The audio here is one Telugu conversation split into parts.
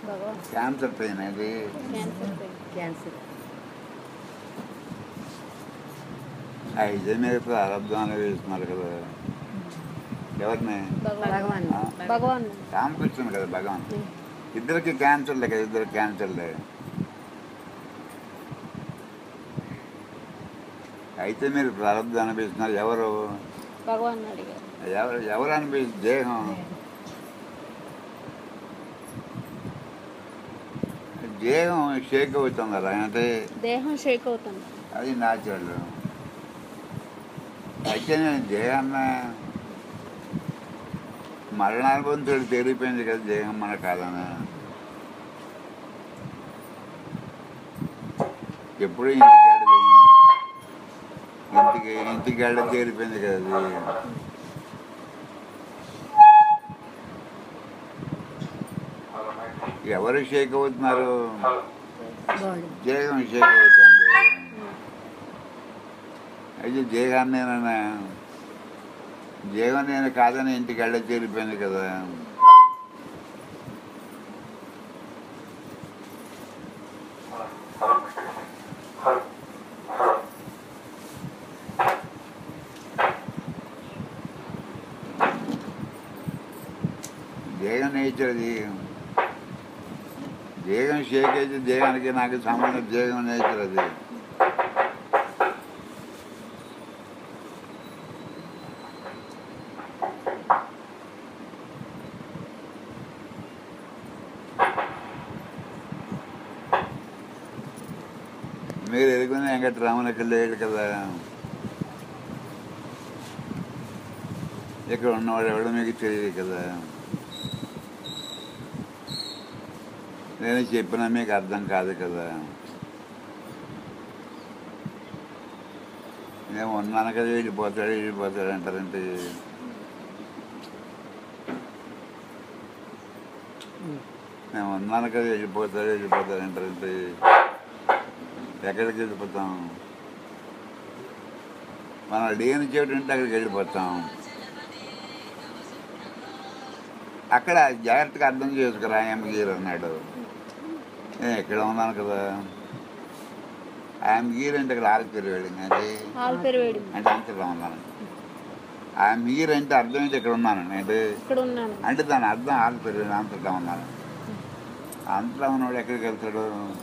భగవాన్ క్యాన్సర్ పెయిన్ అది క్యాన్సర్ పెయిన్ క్యాన్సర్ అయితే మీరు ప్రారంభాన్ని వేస్తున్నారు కదా ఎవరిని భగవాన్ భగవాన్ ఆ, భగవాన్ రామకృష్ణుడు కదా భగవాన్ ఇద్దరికి క్యాన్సర్లే కదా ఇద్దరు క్యాన్సర్లే అయితే మీరు ప్రారంభం అనిపిస్తున్నారు ఎవరు భగవాన్ అడిగారు ఎవరు ఎవరు అనిపిస్తుంది దేహం దేహం షేక్ అవుతుంది కదా అంటే దేహం షేక్ అవుతుంది అది న్యాచురల్ అయితే నేను దేహాన్న మరణానుభవంతుడు తెలిగిపోయింది కదా దేహం మన కాదని ఎప్పుడు ఇంటికాడ ఇంటికి ఇంటికాడ తేలిపోయింది కదా అది ఎవరు షేక్ అవుతున్నారు బాడీ దేహం షేక్ అవుతుంది అయితే దేహాన్ని నేనన్నా దేహం నేను కాదని ఇంటికి వెళ్ళ చేరిపోయింది కదా దేహం నేచర్ అది దేహం షేక్ అయితే దేహానికి నాకు సంబంధం దేహం నేచర్ అది మీరు ఎరుగునే వెంకటరామన్ లేడు కదా ఇక్కడ ఉన్నవాడు ఎవడో మీకు తెలియదు కదా నేను చెప్పినా మీకు అర్థం కాదు కదా నేను ఉన్నాను కదా వెళ్ళిపోతాడు వెళ్ళిపోతాడు అంటారంటే నేను ఉన్నాను కదా వెళ్ళిపోతాడు వెళ్ళిపోతాడు అంటారంటే ఎక్కడికి వెళ్ళిపోతాం మనం లేని చోటు ఉంటే అక్కడికి వెళ్ళిపోతాం అక్కడ జాగ్రత్తగా అర్థం చేసుకురా గీర్ అన్నాడు నేను ఎక్కడ ఉన్నాను కదా ఆయన గీర్ అంటే ఇక్కడ ఆరిపోయి వెళ్ళింది అంటే ఆల్ పేరు వేడి అంటే అంతలో ఉన్నాను ఆయన గీర్ అంటే అర్థం ఏంటి ఇక్కడ ఉన్నాను అంటే ఇక్కడ ఉన్నాను అంటే దాని అర్థం ఆరిపోయి అంతలో ఉన్నాను అంతలో ఉన్నవాడు ఎక్కడికి వెళ్తాడు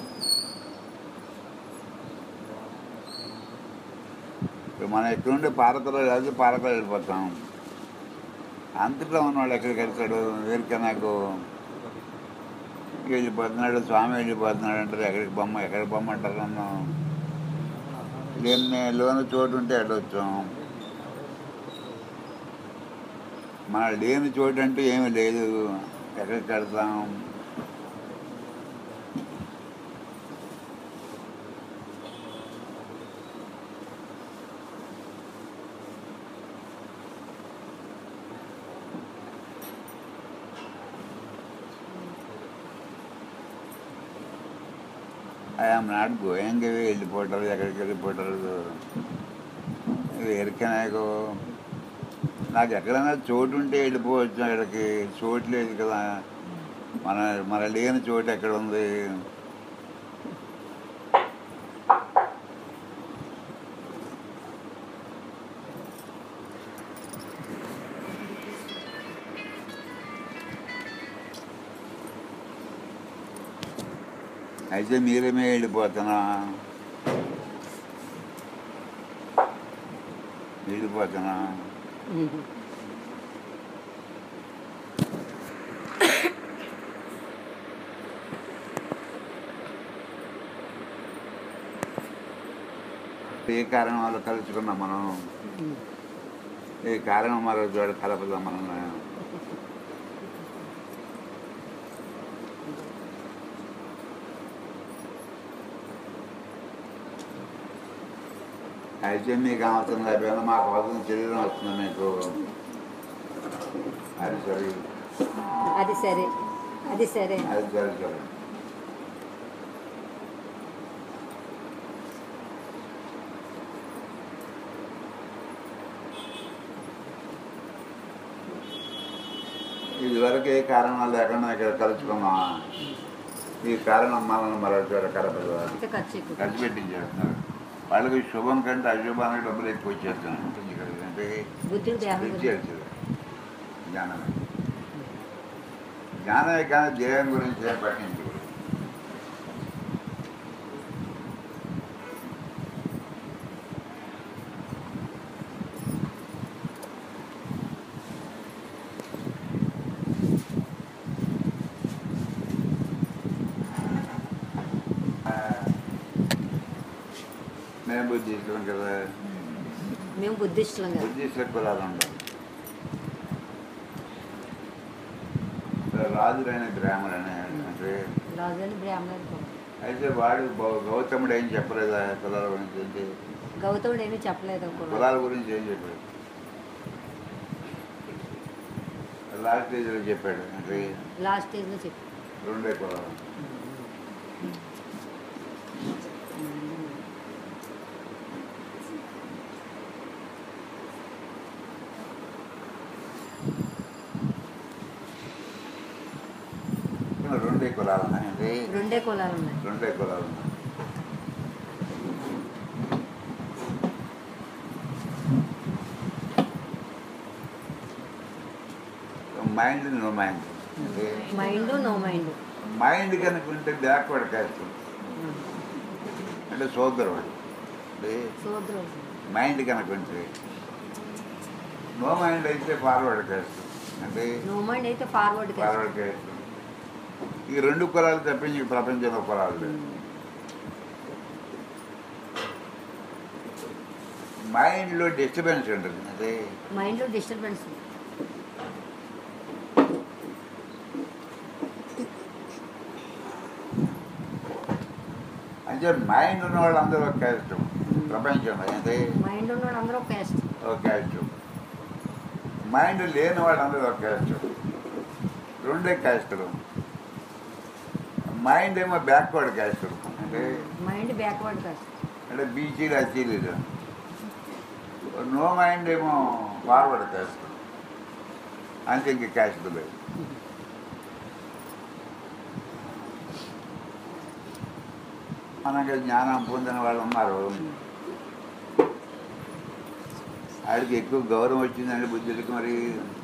ఇప్పుడు మనం ఎక్కడుండి పారకలో వెళ్తే పారకలో వెళ్ళిపోతాం అంతట్లో ఉన్నవాడు ఎక్కడికి వెళ్తాడు వీరికే నాకు వెళ్ళిపోతున్నాడు స్వామి వెళ్ళిపోతున్నాడు అంటారు ఎక్కడికి బొమ్మ ఎక్కడికి బొమ్మ అంటారు నన్ను లేని లోని చోటు ఉంటే వెళ్ళొచ్చాం మన లేని చోటు అంటూ ఏమీ లేదు ఎక్కడికి వెళ్తాం ఐఎమ్ నాట్ గోయింగ్ అవే వెళ్ళిపోతారు ఎక్కడికి వెళ్ళిపోతారు ఎరికే నాకు నాకు ఎక్కడైనా చోటు ఉంటే వెళ్ళిపోవచ్చు అక్కడికి చోటు లేదు కదా మన మన లేని చోటు ఎక్కడ ఉంది అయితే మీరేమే వెళ్ళిపోతున్నా వెళ్ళిపోతున్నా ఏ కారణం వల్ల కలుసుకున్నాం మనం ఏ కారణం మరో చోట కలపదాం మనం అయితే మీకు అవసరం లేకపోయినా మాకు అవసరం శరీరం వస్తుంది మీకు అది సరే అది సరే అది సరే అది సరే సరే ఇది వరకు ఇంతవరకు ఏ కారణం లేకుండా ఇక్కడ కలుసుకున్నాం ఈ కారణం మనల్ని మరొక చోట కలపదు అయితే ఖర్చు ఎక్కువ ఖర్చు పెట్టించేస్తున్నారు వాళ్ళకి శుభం కంటే అశుభానికి డబ్బులు ఎక్కువ వచ్చేస్తున్నాయి అంటే బుద్ధుడు దేహం రుచి గురించి. వచ్చేది జ్ఞానమే జ్ఞానమే కానీ దేహం గురించి ఏం పట్టించుకోరు ఆ, మేము బుద్ధి ఇస్తాం కదా మేము బుద్ధిస్టులం కదా బుద్ధిస్ట్ కులాలు ఉండవు రాజులైన బ్రాహ్మణులైన అంటే రాజుని బ్రాహ్మణుడు కూడా. అయితే వాడు గౌ- గౌతముడు ఏం చెప్పలేదా కులాల గురించి ఏంటి గౌతముడు ఏమీ చెప్పలేదు కూడా కులాల గురించి ఏం చెప్పాడు లాస్ట్ స్టేజ్లో చెప్పాడు అంటే లాస్ట్ స్టేజ్లో చెప్పి రెండే కులాలు రెండే కులాలు ఉన్నాయి అంటే రెండే కులాలు ఉన్నాయి రెండే కులాలు ఉన్నాయి మైండ్ నో మైండ్ అంటే మైండ్ నో మైండ్ మైండ్ కనుకుంటే బ్యాక్వర్డ్ క్యాస్ట్ అంటే సోదరుడు అంటే సూద్రుడు మైండ్ కనుకుంటే నో మైండ్ అయితే ఫార్వర్డ్ క్యాస్ట్ అంటే నో మైండ్ అయితే ఫార్వర్డ్ ఫార్వర్డ్ క్యాస్ట్ ఈ రెండు కులాలు తప్పించి ఈ ప్రపంచంలో కులాలు లేవు మైండ్లో డిస్టర్బెన్స్ ఉంటుంది అంటే మైండ్లో డిస్టర్బెన్స్ అంటే మైండ్ ఉన్న వాళ్ళందరూ ఒక క్యాస్ట్ ప్రపంచంలో అంటే మైండ్ ఉన్నవాడు అందరూ ఒక క్యాస్ట్ ఒక క్యాస్ట్ మైండ్ లేని వాళ్ళందరూ ఒక క్యాస్ట్ రెండే క్యాస్టులు మైండ్ ఏమో బ్యాక్వర్డ్ క్యాస్ట్ అంటే మైండ్ బ్యాక్వర్డ్ క్యాస్ట్ అంటే బీసీలు అసీలు నో మైండ్ ఏమో ఫార్వర్డ్ క్యాస్ట్ అంతే ఇంక క్యాస్ట్ లేదు మనకి జ్ఞానం పొందిన వాళ్ళు ఉన్నారు ఆడికి ఎక్కువ గౌరవం వచ్చిందండి బుద్ధుడికి మరి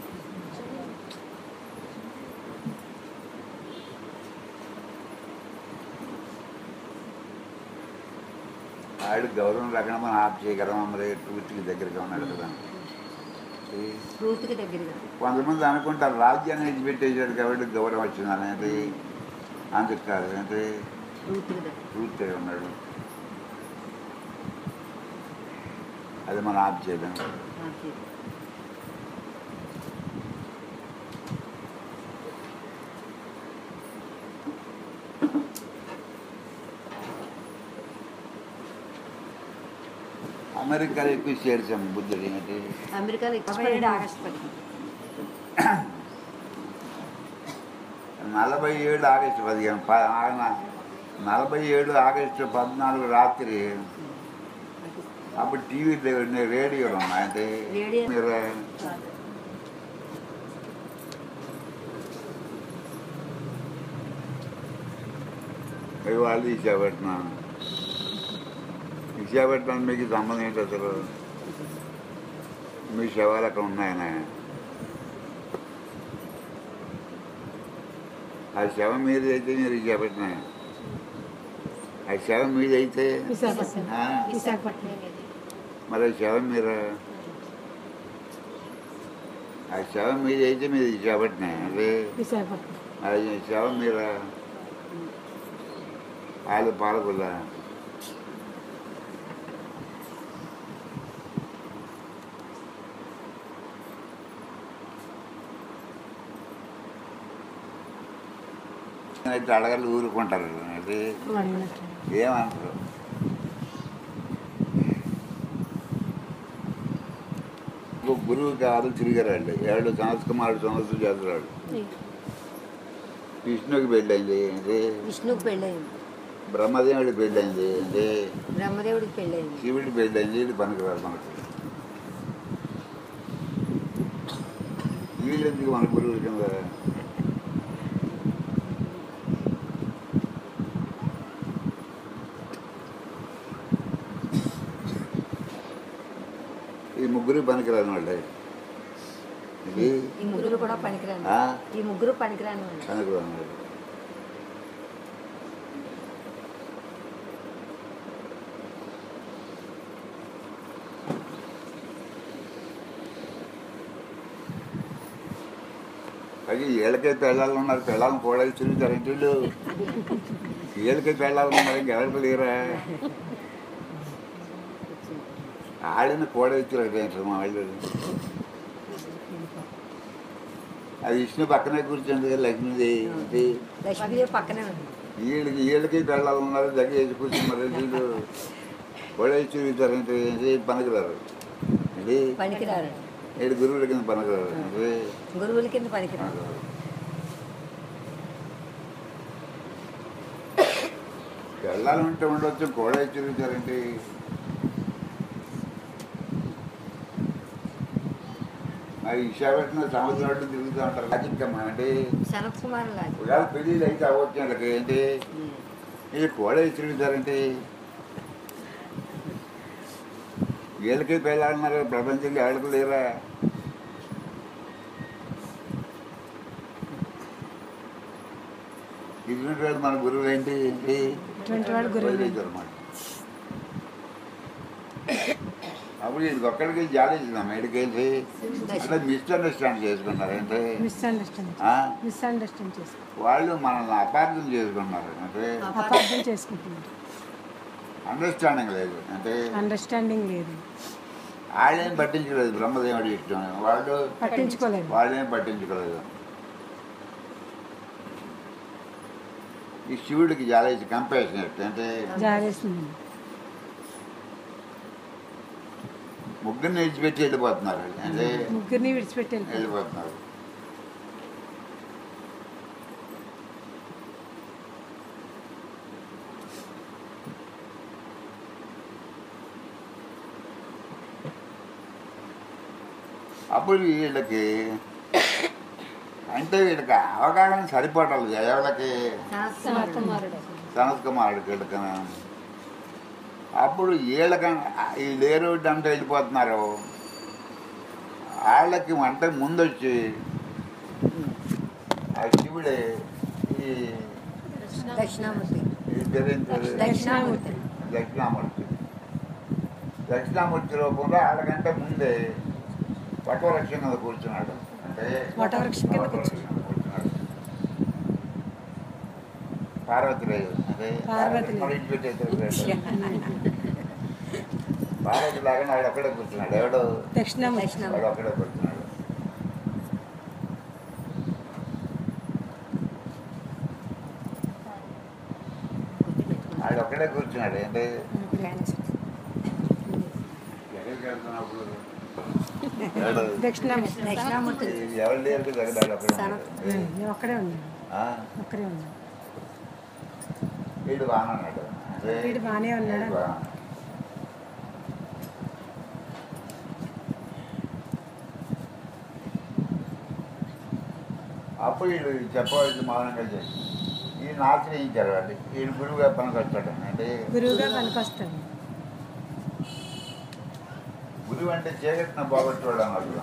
ఆడు గౌరవం లేకుండా మనం ఆప్ చేయగలమా మరి ట్రూత్కి దగ్గరగా ఉన్నాడు కదా ఈ ట్రూత్కి దగ్గరగా కొంతమంది అనుకుంటారు రాజ్యాన్ని విడిచిపెట్టేశాడు కాబట్టి గౌరవం వచ్చింది అనేది అందుకు కాదు అంటే ట్రూత్కి దగ్గర ట్రూత్ అయి ఉన్నాడు అది మనం ఆప్ చేయలేం ఓకే. అమెరికాలో ఎక్కువ చేర్చాం బుద్ధుడు ఏంటి అమెరికాలో ఎక్స్పైర్డ్ ఆగస్ట్ పదిహేను నలభై ఏడు ఆగస్టు పదిహేను ప- ఆయన నలభై ఏడు ఆగస్టు పద్నాలుగు రాత్రి అప్పుడు టీవీ రేడియోలు ఉన్నాయి అంటే రేడియో. మీరు అవి వాళ్ళు విశాఖపట్నం విశాఖపట్నం మీకు సంబంధం ఏంటి అసలు మీ శవాలు అక్కడ ఉన్నాయన ఆ శవం మీద అయితే మీరు విశాఖపట్నం ఆ శవం మీద అయితే ఆ? విశాఖపట్నం మరి ఆ శవం మీరు ఆ శవం మీద అయితే మీరు విశాఖపట్నం అదే విశాఖపట్నం అది శవం మీద వాళ్ళు పాలకుల అయితే అడగలు ఊరుకుంటారు అది ఏమంటారు ఒక గురువు కాదు తిరిగారండి ఏడు సంవత్సరం సంవత్సరం చేస్తున్నాడు విష్ణుకి పెళ్ళైంది అంటే విష్ణుకు పెళ్ళయింది బ్రహ్మదేవుడికి పెళ్ళైంది అంటే బ్రహ్మదేవుడికి పెళ్ళయింది శివుడికి పెళ్ళైంది ఇది పనికిరాదు మనకు వీళ్ళు ఎందుకు మన గురువుల కింద ఈ ముగ్గురు పనికిరాని వాళ్ళే ఇది ఈ ముగ్గురు కూడా పనికిరాను ఆ? ఈ ముగ్గురు పనికిరాను వాళ్ళు. పనికిరాని వాళ్ళు అది ఏళ్ళకే పెళ్ళాలు ఉన్నారు పెళ్ళాలను కూడా తిరుగుతారంటే వీళ్ళు ఏళ్ళకే పెళ్ళాలు ఉన్నారు ఇంకెవరికి లేరా ఆడిన కూడా ఇచ్చారు మా వాళ్ళు అది విష్ణు పక్కనే కూర్చుంది కదా లక్ష్మీదేవి ఇది లక్ష్మీదేవి పక్కనే ఉంది వీళ్ళకి వీళ్ళకి పెళ్ళాలు ఉన్నారు దగ్గర వేసి కూర్చున్నారు వీళ్ళు కూడా తిరుగుతారంటే ఏంటి పనికిరారు ఇది పనికిరారు ఏడు గురువుల కింద పనికిరారు ఇది గురువుల కింద పనికిరారు వెళ్ళాలంటే ఉండొచ్చు కూడా తిరుగుతారంటే మరి విశాఖపట్నం సముద్రం అడ్డు తిరుగుతూ ఉంటారు రాజిక్కమ్మ అంటే శరత్ కుమార్ లాగా ఒకవేళ పెళ్ళిళ్ళు అయితే అవ్వచ్చు వాళ్ళకి ఏంటి ఇది కూడా తిరుగుతారంటే వీళ్ళకి పెళ్ళాలన్నారు ప్రపంచంలో ఎవరికి లేరా ఇటువంటి వాడు మన గురువు ఏంటి ఏంటి ఇటువంటి వాడు గురువు. వదిలేశారు అన్నమాట. అప్పుడు ఇది ఒక్కడికి జాలేసినాం ఎడికేసి అట్లా మిస్అండర్స్టాండ్ చేసుకున్నారు అంటే మిస్అండర్స్టాండ్ ఆ? మిస్అండర్స్టాండ్ చేసుకో వాళ్ళు మనల్ని అపార్థం చేసుకున్నారు అంటే అపార్థం చేసుకుంటున్నారు అండర్స్టాండింగ్ లేదు అంటే అండర్స్టాండింగ్ లేదు వాళ్ళేం పట్టించుకోలేదు బ్రహ్మదేవుడి ఇష్టం వాళ్ళు పట్టించుకోలేదు వాళ్ళేం పట్టించుకోలేదు ఈ శివుడికి జాలేసి కంపాషనెట్ అంటే జారేసింది ముగ్గురిని విడిచిపెట్టి వెళ్ళిపోతున్నారు అంటే ముగ్గురిని విడిచిపెట్టి వెళ్ళిపోయారు. వెళ్ళిపోతున్నారు అప్పుడు వీళ్ళకి అంటే వీళ్ళకి అవగాహన సరిపోవటం లేదు ఎవరికి శరత్ సనత్ కుమార్ కుమారుడు సనత్ కుమారుడికి వీళ్ళకన్నా అప్పుడు వీళ్ళకన్నా ఈ లేరు అంటే వెళ్ళిపోతున్నారు వాళ్ళకి అంటే ముందొచ్చి ఆ శివుడే ఈ దక్షిణామూర్తి ఈ పేరు ఏం పేరు? దక్షిణామూర్తి దక్షిణామూర్తి దక్షిణామూర్తి రూపంలో వాళ్ళకంటే ముందే వటవృక్షం మీద కూర్చున్నాడు అంటే వటవృక్షం కింద వటవృక్షం మీద కూర్చున్నాడు పార్వతిరాజు అంటే పార్వతి. పార్వతి విడిచిపెట్టేసాడు పార్వతి లాగా వాడు అక్కడే కూర్చున్నాడు ఎవడు దక్షిణామూర్తి దక్షిణామూర్తి వాడు అక్కడే కూర్చున్నాడు వాడు ఒక్కడే కూర్చున్నాడు ఏంటి ఎక్కడికి వెళ్తున్నప్పుడు ఎవడు? దక్షిణామూర్తి దక్షిణామూర్తి ఎవరు లేరు కదా అక్కడ వాడు అక్కడే సనత్. ఉన్నాడు. నేను ఒక్కడే ఉన్నాను ఆ, ఒక్కడే ఉన్నాను వీడు బాగానే ఉన్నాడు అంటే వీడు బాగానే ఉన్నాడా? వీడు బాగానే. అప్పుడు వీడు చెప్పవలసిన మౌనంగా చేసి ఈ ఆశ్రయించారు వాళ్ళు వీడు గురువుగా పనికి వచ్చాడు అంటే గురువుగా పనికొస్తాడు గురువు అంటే చీకటిన పోగొట్టుకోవడం అన్నాడు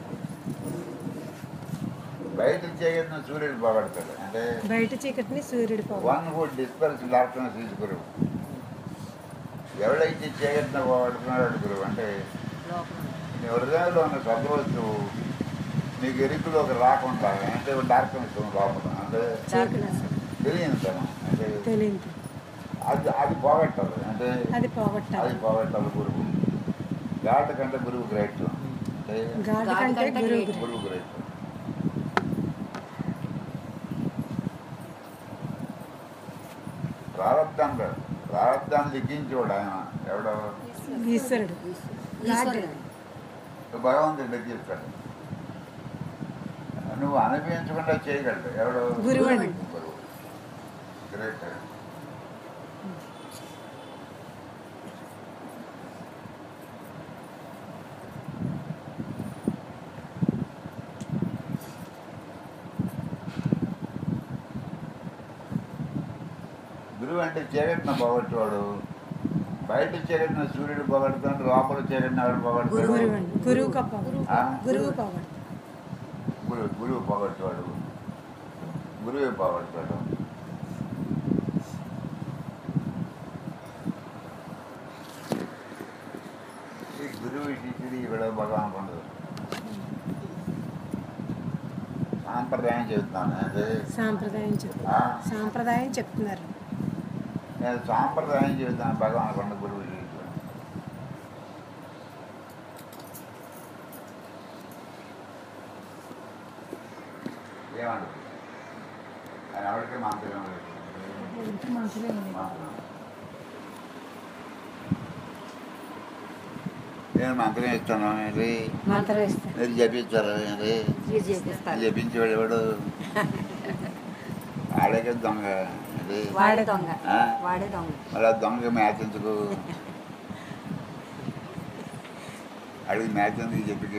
బయట చీకటిన సూర్యుడు పోగొడతాడు అంటే బయట చీకటిని సూర్యుడు పోవాలి one who disperse darkness is గురువు ఎవడైతే చీకటిన పోగొట్టుకున్నాడు వాడు గురువు అంటే లోపల నీ హృదయంలో ఉన్న సద్వస్తువు నీకు ఎరుకులోకి రాకుండా అంటే డార్క్నెస్ లోపల అంటే చీకటి తెలియదు తను అంటే తెలియదు అది అది పోగొట్టాలి అంటే అది అది పోగొట్టాలి పోగొట్టాలి గురువు ఘాట్ కంటే గురువు గ్రేట్ అంటే గాడి గాడి కంటే కంటే గురువు great. great. గురువు గ్రేట్ ప్రారంధాన్ని ప్రారంధాన్ని లిఖించేవాడు ఆయన ఎవడో ఈశ్వరుడు ఈశ్వరుడు భగవంతుడు లెక్కిస్తాడు నువ్వు అనిపించకుండా చేయగలడు ఎవడు గురువు అండి. గురువు గ్రేట్ గురువు అంటే చీకటిన పోగొట్టేవాడు బయట చీకటిన సూర్యుడు పోగొడుతాడు లోపల చీకటిన ఎవడు పోగొడతాడు గురువు అండి గురువు కప్ప ఆ? గురువు పవర్ గురువు గురువు పోగొట్టేవాడు గురువే పోగొడతాడు ఈ గురువు శిష్యుడు ఇక్కడ భగవాన్ ఉండదు సాంప్రదాయం చెబుతున్నాను అదే సాంప్రదాయం చెప్తారు ఆ, సాంప్రదాయం చెప్తున్నారు నేను సాంప్రదాయం చెబుతాను భగవాన్ కొండ గురువు శిష్యుడు ఏమంటారు ఆయన ఎవరికి మంత్రం లేదు మంత్రం నేను మంత్రం ఇస్తాను ఇది మంత్రం ఇస్తారు మీరు జపించారు ఇది మీరు చేపిస్తారు జపించేవాడు ఎవడు ఆడకే దొంగ ఇది వాడే దొంగ ఆ? వాడే దొంగ మళ్ళీ ఆ దొంగ మ్యాచ్ ఎందుకు అడిగి మ్యాచ్ ఎందుకు చెప్పి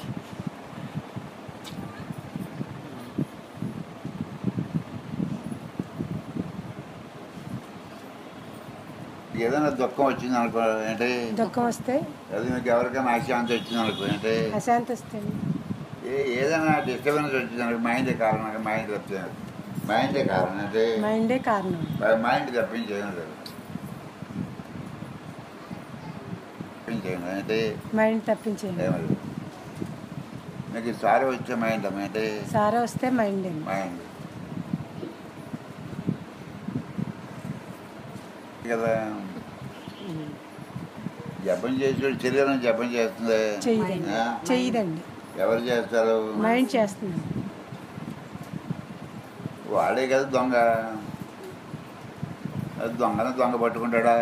ఏదైనా దుఃఖం వచ్చింది అనుకో అంటే దుఃఖం వస్తే అది మీకు ఎవరికైనా అశాంతి వచ్చింది అనుకో అంటే అశాంతి వస్తే ఏ ఏదైనా డిస్టర్బెన్స్ వచ్చింది అనుకో మైండే కారణం మైండ్ తప్పింది మైండే కారణం అంటే మైండే కారణం మైండ్ తప్పించేయడం లేదు తప్పించేయడం అంటే మైండ్ తప్పించేయండి ఏమది మీకు సారి వచ్చే మైండ్ అంటే సారా వస్తే మైండ్ అండి మైండ్ కదా జపం చేసేవాడు శరీరం జపం చేస్తుంది చెయ్యదండి ఆ? చెయ్యదండి ఎవరు చేస్తారు మైండ్ చేస్తుంది వాడే కదా దొంగ అది దొంగన దొంగ పట్టుకుంటాడా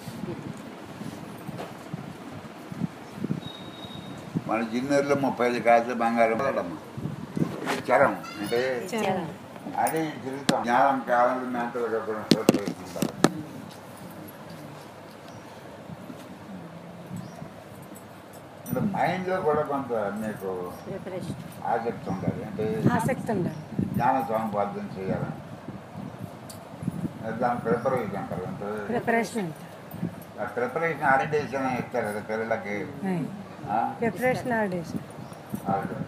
మన జిన్నూరులో ముప్పై ఐదు కాసులు బంగారం పడమ్మా ఇది చరం అంటే చాలా అదే తిరుగుతాం జ్ఞానం కావాలని మెంటల్గా కూడా ప్రోత్సహిస్తుంటారు అంటే మైండ్లో కూడా కొంత మీకు ప్రిపరేషన్ ఆసక్తి ఉండాలి అంటే ఆసక్తి ఉండాలి జ్ఞాన సముపార్జన చేయాలని దాని ప్రిపరేషన్ అంటారు అంటే ప్రిపరేషన్ అంటారు ఆ ప్రిపరేషన్ ఆరిటేషన్ ఇస్తారు కదా పిల్లలకి ఆ? ప్రిపరేషన్ ఆడేసి ఆరిటేషన్.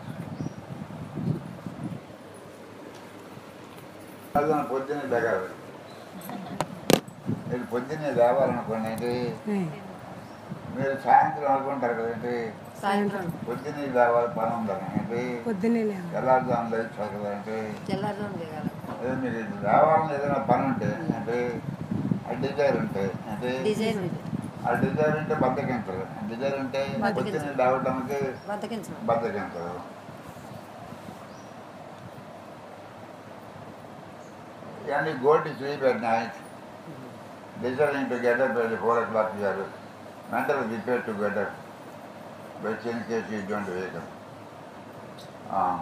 అది మన పొద్దున్నే లేగాలి మీరు పొద్దున్నే లేవాలనుకోండి ఏంటి మీరు సాయంత్రం అనుకుంటారు కదండి సాయంత్రం పొద్దున్నే లేవాలి పని ఉందని ఏంటి పొద్దున్నే లేవాలి తెల్లారుజాము లేచి కదంటే తెల్లారుజాము దిగాలి అదే మీకు రావాలని ఏదైనా పని ఉంటే అంటే ఆ డిజైర్ ఉంటే అంటే డిజైన్ ఆ డిజైర్ ఉంటే బద్దకించరు డిజైర్ ఉంటే బద్దకించరు. పొద్దున్నే లేవడానికి బద్దకించడం బద్దకించరు and you go to sleep at night, deciding to get up at 4 o'clock, you are mentally prepared to get up, but in case you don't wake up. Um,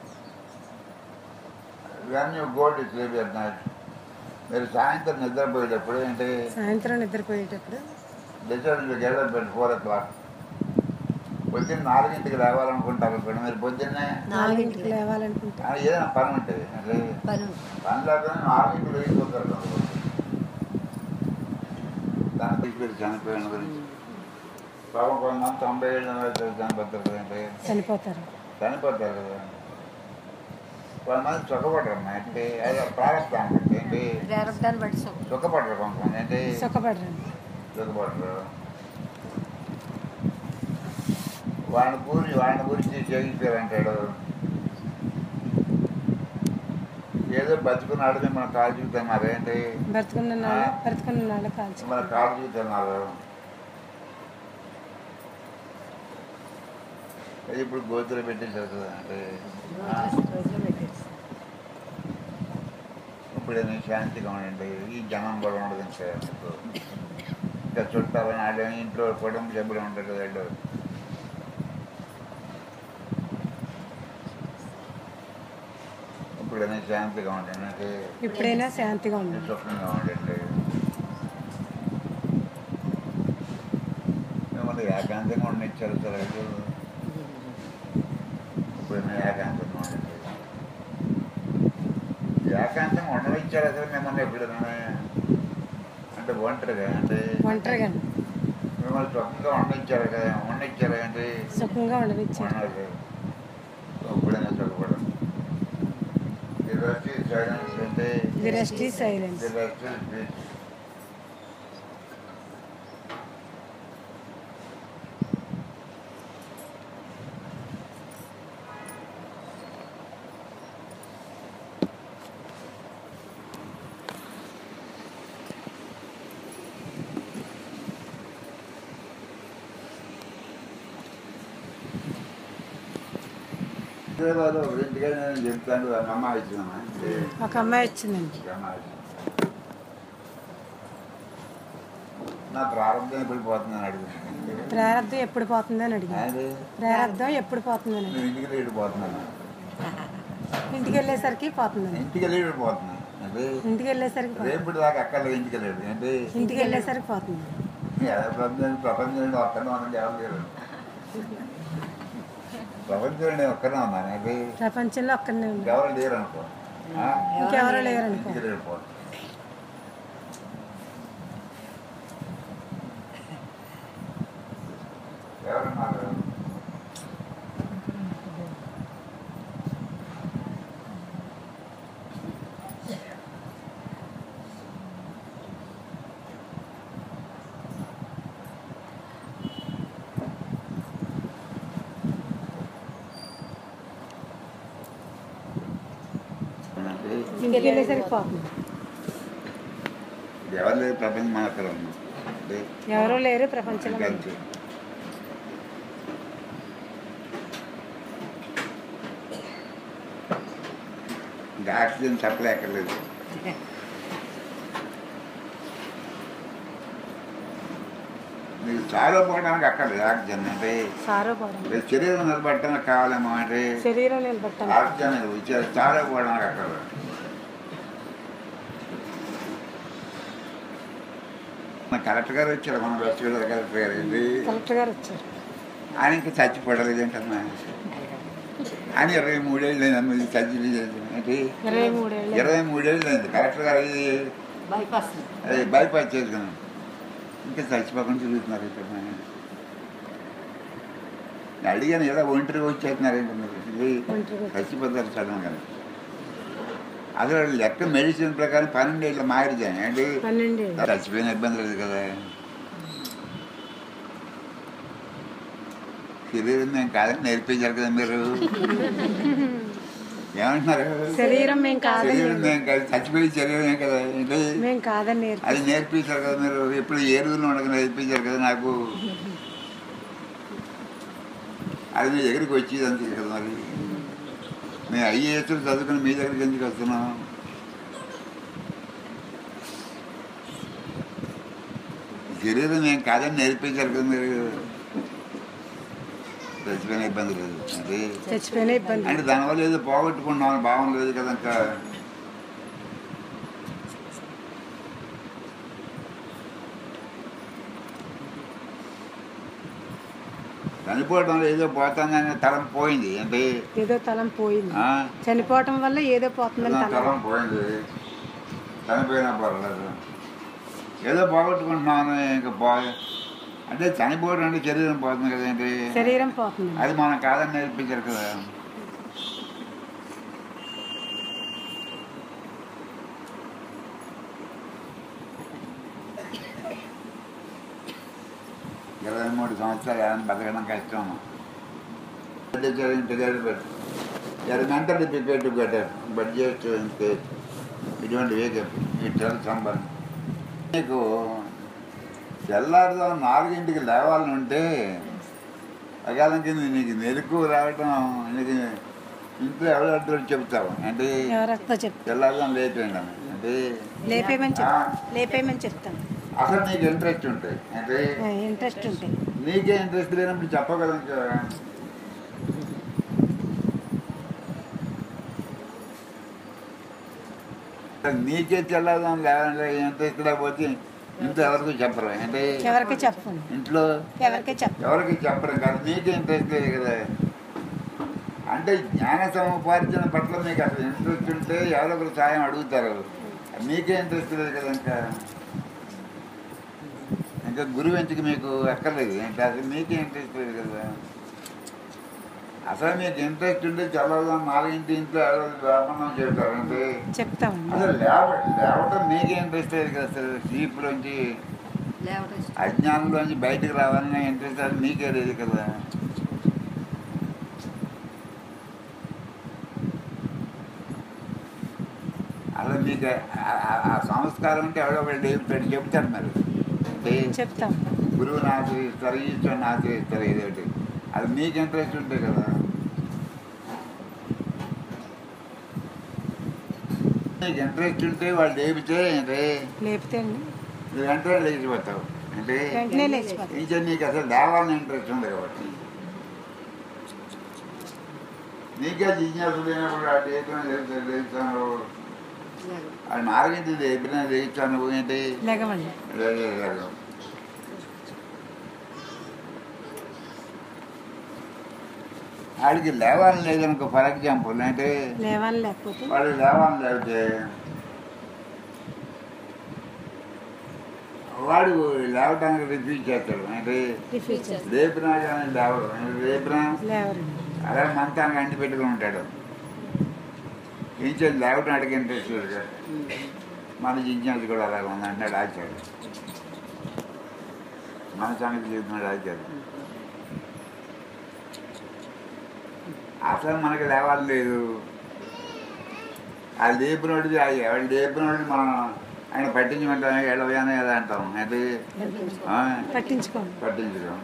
when you go to sleep at night, మీరు సాయంత్రం నిద్రపోయేటప్పుడు ఏంటి సాయంత్రం నిద్రపోయేటప్పుడు decide to get up at 4 o'clock. పొద్దున్న నాలుగింటికి రావాలనుకుంటారు ఇప్పుడు మీరు పొద్దున్నే నాలుగింటికి లేవాలనుకుంటే ఆ, ఏదైనా పని ఉంటుంది అంటే పని ఉంది. పని లేకపోతే నాలుగింటికి వెళ్ళిపోతారు కొంతమంది. దాని తీసుకెళ్ళి చనిపోయిన గురించి పాపం కొంతమంది తొంభై ఏళ్ళు వయసు చనిపోతారు కదండి చనిపోతారు చనిపోతారు కదా కొంతమంది సుఖపడరు అమ్మా అంటే అది ప్రారంభం ఏంటి ప్రారంభాన్ని బట్టి సుఖం సుఖపడరు కొంతమంది ఏంటి సుఖపడరండి సుఖపడరు వాడిని గురి వాడిని గురించి చేయించారు అంటాడు ఏదో బతుకున్నాడు మనం కాలు చూపుతున్నారు ఏంటి బ్రతుకున్న నాళ్ళ బ్రతుకున్న నాళ్ళ కాల్చి మన కాలు చూపుతున్నారు అది ఇప్పుడు గోతులు పెట్టేశారు కదా అంటే ఆ, రోజులో పెట్టేసి ఇప్పుడు నేను శాంతిగా ఉండండి ఈ జనం కూడా ఉండదు ఇంకా మీకు. ఇంకా చుట్టాలని వాళ్ళు ఇంట్లో కుటుంబ సభ్యులు ఉంటారు కదా వాళ్ళు ఇప్పుడు నేను శాంతిగా ఉండండి నాకు ఇప్పుడైనా శాంతిగా ఉండాలి సుఖంగా ఉండండి మిమ్మల్ని ఏకాంతంగా ఉండనిచ్చారు సార్ అది ఇప్పుడు నేను ఏకాంతంగా ఉండండి ఏకాంతంగా ఉండనిచ్చారు అసలు మిమ్మల్ని ఎప్పుడైనా అంటే ఒంటరిగా అంటే ఒంటరిగా మిమ్మల్ని స్వతంగా ఉండనిచ్చారు కదా ఉండనిచ్చారు అంటే సుఖంగా ఉండనిచ్చారు ఉండదు ఎప్పుడైనా సుఖపడదు ఈ రెస్ట్ సైలెన్స్ అంటే ఇది రెస్ట్ ఈ సైలెన్స్ ఇది రెస్ట్ పీస్ హైదరాబాద్ ఇంటిగా నేను చెప్తాను అమ్మ ఇచ్చినామా ఒక అమ్మాయి వచ్చిందండి నా ప్రారంభం ఎప్పుడు పోతుందని అడుగుతున్నాను ప్రారంధం ఎప్పుడు పోతుందని అడిగింది అదే ప్రారంధం ఎప్పుడు పోతుందని నేను ఇంటికి లేడు పోతున్నాను ఇంటికి వెళ్ళేసరికి పోతుందని ఇంటికి లేడు పోతున్నాను అంటే ఇంటికి వెళ్ళేసరికి పోతుంది. రేపు దాకా అక్కడ ఇంటికి లేడు అంటే ఇంటికి వెళ్ళేసరికి పోతుంది ఎలా ప్రపంచం ప్రపంచంలో ఒక్కనే ఉన్నాను ఎవరు లేరు ప్రపంచంలో ఒక్కనే ఉన్నాను అంటే ప్రపంచంలో ఒక్కనే ఉంది ఎవరు లేరు అనుకో ఆ? ఇంకెవరో లేరనుకో ఇంటికి లేడు పోతున్నాను ఎవరున్నారు అంటే ఇంటికి వెళ్ళేసరికి పోతుంది ఎవరు లేదు ప్రపంచం మన అక్కడ ఉన్నాం అంటే ఎవరో లేరు ప్రపంచంలో ఇంకా అంతే. ఇంకా ఆక్సిజన్ సప్లై ఎక్కర్లేదు మీకు చాలా పోవడానికి అక్కర్లేదు ఆక్సిజన్ అంటే సారో పోవడం మీ శరీరం నిలబడటానికి కావాలేమో అంటే శరీరం నిలబట్టాలి ఆక్సిజన్ ఇచ్చారు చాలా పోవడానికి అక్కర్లేదు మన కలెక్టర్ గారు వచ్చారు మన వెస్ట్ గోదావరి కలెక్టర్ గారు ఏంటి కలెక్టర్ గారు వచ్చారు ఆయన ఇంకా చచ్చిపోవడలేదు ఏంటమ్మా ఆయన ఇరవై మూడేళ్ళు అయింది చచ్చి అంటే ఇరవై మూడేళ్ళు ఇరవై మూడేళ్ళు అయింది కలెక్టర్ గారు ఇది బైపాస్ అది బైపాస్ చేసుకున్నాం ఇంకా చచ్చిపోకుండా తిరుగుతున్నారు ఇక్కడ మన. నేను అడిగాను ఏదో ఒంటరిగా వచ్చేస్తున్నారు ఏంటి మీరు ఇది ఒంటరిగా. చచ్చిపోతారు చదవం కదా అసలు లెక్క మెడిసిన్ ప్రకారం పన్నెండేళ్ళ మారిదాను ఏంటి పన్నెండేళ్ళు చచ్చిపోయిన ఇబ్బంది లేదు కదా శరీరం మేము కాదని నేర్పించారు కదా మీరు ఏమంటున్నారు శరీరం మేము కాదని శరీరం మేము కాదు చచ్చిపోయిన శరీరమే కదా ఏంటి మేము కాదని నేర్పి అది నేర్పించారు కదా మీరు ఎప్పుడు ఏ రోజులు ఉండగా నేర్పించారు కదా నాకు అది మీ దగ్గరికి వచ్చేది అంతే కదా మరి మేము ఐఏఎస్ చదువుకుని మీ దగ్గరికి ఎందుకు వస్తున్నాం శరీరం మేము కాదని నేర్పించారు కదా మీరు చచ్చిపోయిన ఇబ్బంది లేదు అంటే చచ్చిపోయిన ఇబ్బంది అంటే దానివల్ల ఏదో పోగొట్టుకున్నాం భావం లేదు కదా ఇంకా చనిపోవడంలో ఏదో పోతుందనే తలం పోయింది అంటే ఏదో తలం పోయింది ఆ? చనిపోవటం వల్ల ఏదో పోతుందని ఏదో తలం తలం పోయింది చనిపోయినా పర్లేదు ఏదో పోగొట్టుకుంటున్నాను ఇంకా పో అంటే చనిపోవడం అంటే శరీరం పోతుంది కదా ఏంటి శరీరం పోతుంది అది మనం కాదని నేర్పించారు కదా ఇరవై మూడు సంవత్సరాలు ఏమైనా బతకడం కష్టం mental prepare to better budget ఇటువంటి వేకప్ ఈ ట్వెల్వ్ సంబంధం నీకు తెల్లారుదాం నాలుగింటికి లేవాలని ఉంటే అకాలంకి నీకు మెలకు రావటం నీకు ఇంట్లో ఎవరు చెప్తావు అంటే ఎవరితో చెప్తాను తెల్లారుదాం లేపేయండి అని. అంటే లేపేయమని ఆ, చెప్తాను లేపేయమని చెప్తాను అసలు నీకు ఇంట్రెస్ట్ ఉంటాయి అంటే ఇంట్రెస్ట్ ఉంటాయి నీకే ఇంట్రెస్ట్ లేనప్పుడు చెప్పగలం కదా నీకే తెల్లదాం లేదంటే ఇంట్రెస్ట్ లేకపోతే ఇంట్లో ఎవరికి చెప్పరు అంటే ఎవరికి చెప్పను ఇంట్లో ఎవరికి చెప్పను ఎవరికి చెప్పరు కదా నీకే ఇంట్రెస్ట్ లేదు కదా అంటే జ్ఞాన సముపార్జన పట్ల మీకు అసలు ఇంట్రెస్ట్ ఉంటే ఎవరో ఒకరు సాయం అడుగుతారు నీకే ఇంట్రెస్ట్ లేదు కదా ఇంకా ఇంకా గురువు ఎందుకు మీకు ఎక్కర్లేదు ఏంటి అసలు మీకే ఇంట్రెస్ట్ లేదు కదా అసలు మీకు ఇంట్రెస్ట్ ఉంటే చదవదాం నాలుగింటి ఇంట్లో ఏడాది వ్యాపారం చెబుతారంటే చెప్తామండి అసలు లేవ లేవటం మీకే ఇంట్రెస్ట్ లేదు కదా అసలు స్లీప్లోంచి లేవటం ఇష్టం. అజ్ఞానంలోంచి బయటకు రావాలనే ఇంట్రెస్ట్ అది మీకే లేదు కదా అలా మీకు ఆ- ఆ- ఆ సంస్కారం అంటే ఎవడో ఒకటి పెట్టి చెప్తారు మరి అంటే చెప్తాం గురువుని ఆశ్రయిస్తారు ఈశ్వరుని ఆశ్రయిస్తారు ఏదోటి అది మీకు ఇంట్రెస్ట్ ఉంటాయి కదా నీకు ఇంట్రెస్ట్ ఉంటే వాళ్ళు లేపితే అంటే లేపితే అండి నువ్వు వెంటనే లేచిపోతావు అంటే వెంటనే లేచిపోతాం ఇంకా నీకు అసలు లేవాలని ఇంట్రెస్ట్ ఉంది కాబట్టి నీకే జిజ్ఞాస లేనప్పుడు ఆ లేపిన లేచాను లేవటం. అది నాలుగింటి లేపిన లేచాను ఏంటి లేగమండి లేదు వాడికి లేవాలని లేదనుకో ఫర్ ఎగ్జాంపుల్ అంటే లేవాలి లేకపోతే వాడు లేవాలని లేకపోతే వాడు లేవటానికి రిపీట్ చేస్తాడు అంటే రిఫ్యూజ్ చేస్తాం లేపినా కానీ లేవడు లేపినా లేవరండి అలా మంతానికి అంటి పెట్టుకుని ఉంటాడు ఏం చేయాలి లేవటం అడిగి ఇంట్రెస్ట్ లేదు కదా మన జిజ్ఞాస కూడా అలాగే ఉంది అంటాడు ఆచార్య మన సంగతి చెబుతున్నాడు ఆచార్య అసలు మనకి లేవాలి లేదు ఆ లేపినోడిది ఆ ఎవడు లేపినోడిని మనం ఆయన పట్టించమంటాం ఎడవయానే కదా అంటాం అయితే ఆ, పట్టించుకోండి పట్టించడం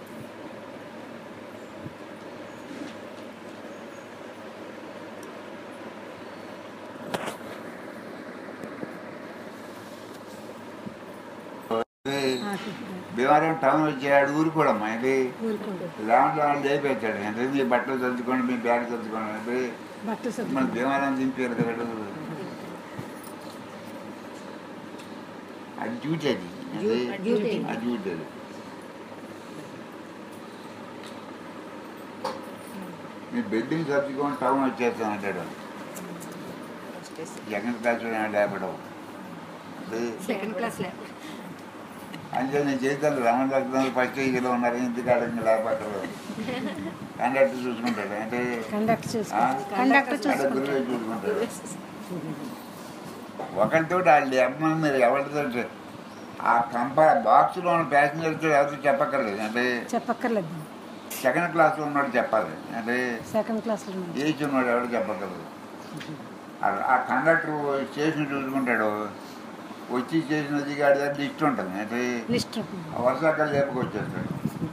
ఆ, భీమవరం టౌన్ వచ్చాడు ఊరుకోవడమ్మా ఇది ఊరుకోండి లేవంటే వాళ్ళు లేపేచ్చాడు అంటే మీ బట్టలు చదువుకోండి మీ బ్యాగ్ చదువుకోండి అంటే బట్టలు మన సర్దుకోండి భీమవరం దింపారు కదా అది డ్యూటీ అది అది డ్యూటీ. అది డ్యూటీ అది మీ బెడ్డింగ్ చదువుకొని టౌన్ వచ్చేస్తాను అంటాడు సెకండ్ క్లాస్ లేపడం అంటే సెకండ్ క్లాస్ లే అంటే నేను చేతాను రమణ భక్తులు ఫస్ట్ స్టేజ్లో ఉన్నారు ఇంటికి అడగండి లేకపోతే కండక్టర్ చూసుకుంటాడు అంటే కండక్టర్ ఆ? చూసుకోండి కండక్టర్ అంటే చూసుకోండి గురువే చూసుకుంటాడు ఒకరితో వాళ్ళు అమ్మ మీరు ఎవరితో ఆ కంప బాక్స్లో ఉన్న ప్యాసింజర్తో ఎవరితో చెప్పక్కర్లేదు అంటే చెప్పక్కర్లేదు సెకండ్ క్లాస్లో ఉన్నాడు చెప్పాలి అంటే సెకండ్ క్లాస్లో ఉన్నాడు. ఏజ్ ఉన్నాడు ఎవరు చెప్పక్కర్లేదు ఆ- ఆ కండక్టర్ స్టేషన్ చూసుకుంటాడు వచ్చి స్టేషన్ దిగాడి దగ్గర లిస్ట్ ఉంటుంది అంటే లిస్ట్ ఆ వర్షాకాలం లేపుకొచ్చేస్తాడు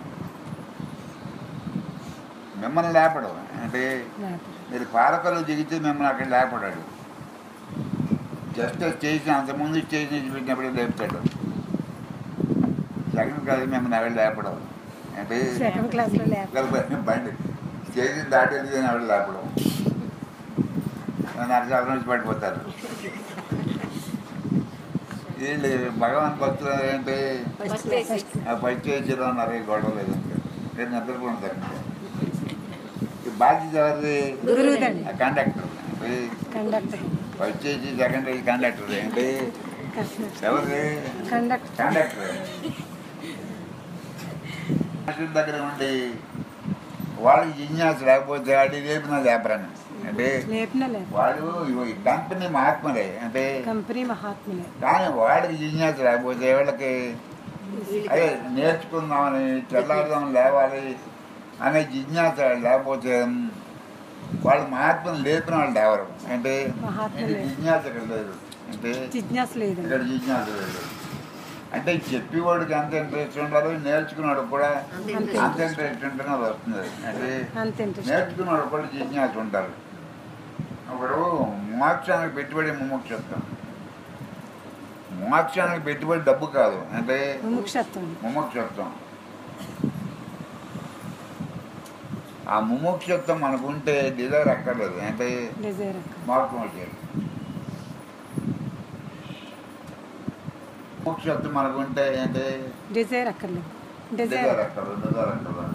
మిమ్మల్ని లేపడం అంటే లేకపోతే మీరు పాలకలు దిగితే మిమ్మల్ని అక్కడ లేపడాడు జస్ట్ స్టేషన్ అంతకుముందు స్టేషన్ నుంచి పెట్టినప్పుడే లేపుతాడు సెకండ్ క్లాస్ మిమ్మల్ని ఎవరు లేపడం అంటే సెకండ్ క్లాస్లో లేకపోతే ఒకవేళ బండి స్టేషన్ దాటేది అని ఎవరు లేపడం నరసాల నుంచి పడిపోతారు వీళ్ళు భగవాన్ భక్తులు ఏంటి ఫస్ట్ ఫస్ట్ ఆ ఫస్ట్ స్టేజ్లో ఉన్నారు ఈ గొడవ లేదు నేను నిద్రపోతాను ఈ బాధ్యత ఎవరిది గురువుదండి ఆ కండక్టర్ ఏంటి? Conductor first stage second stage conductor ఏంటి ఎవరిది కండక్టర్ కండక్టర్ మనుషుల దగ్గర ఉండి వాళ్ళకి జిజ్ఞాస లేకపోతే వాడి లేపిన లేపరాను అంటే లేపినా లేదు వాడు ఇగో ఈ కంపెనీ మహాత్ములే అంటే కంపెనీ మహాత్ములే కానీ వాడికి జిజ్ఞాస లేకపోతే వాళ్ళకి అదే నేర్చుకుందామని తెల్లారుదాం లేవాలి అనే జిజ్ఞాస లేకపోతే వాళ్ళు మహాత్ములు లేపిన వాళ్ళు ఎవరు అంటే మహాత్ములు అంటే లేరు. జిజ్ఞాస ఇక్కడ లేదు అంటే జిజ్ఞాస లేదండి ఇక్కడ జిజ్ఞాస లేదు అంటే చెప్పేవాడికి ఎంత ఇంట్రెస్ట్ ఉండాలో నేర్చుకున్నాడు కూడా అంతే అంతే. అంత ఇంట్రెస్ట్ ఉంటేనే అది వస్తుంది అంటే అంత ఇంట్రెస్ట్ నేర్చుకున్నాడు కూడా జిజ్ఞాస ఉంటారు ఇప్పుడు మోక్షానికి పెట్టుబడి ముముక్షత్వం మోక్షానికి పెట్టుబడి డబ్బు కాదు అంటే ముముక్షత్వం ముముక్షత్వం ఆ ముముక్షత్వం మనకు ఉంటే డిజైర్ అక్కర్లేదు అంటే డిజైర్ మోక్షం వచ్చేది ముముక్షత్వం మనకు ఉంటే అంటే డిజైర్ అక్కర్లేదు డిజైర్ డిజైర్ అక్కర్లేదు డిజైర్ అక్కర్లేదు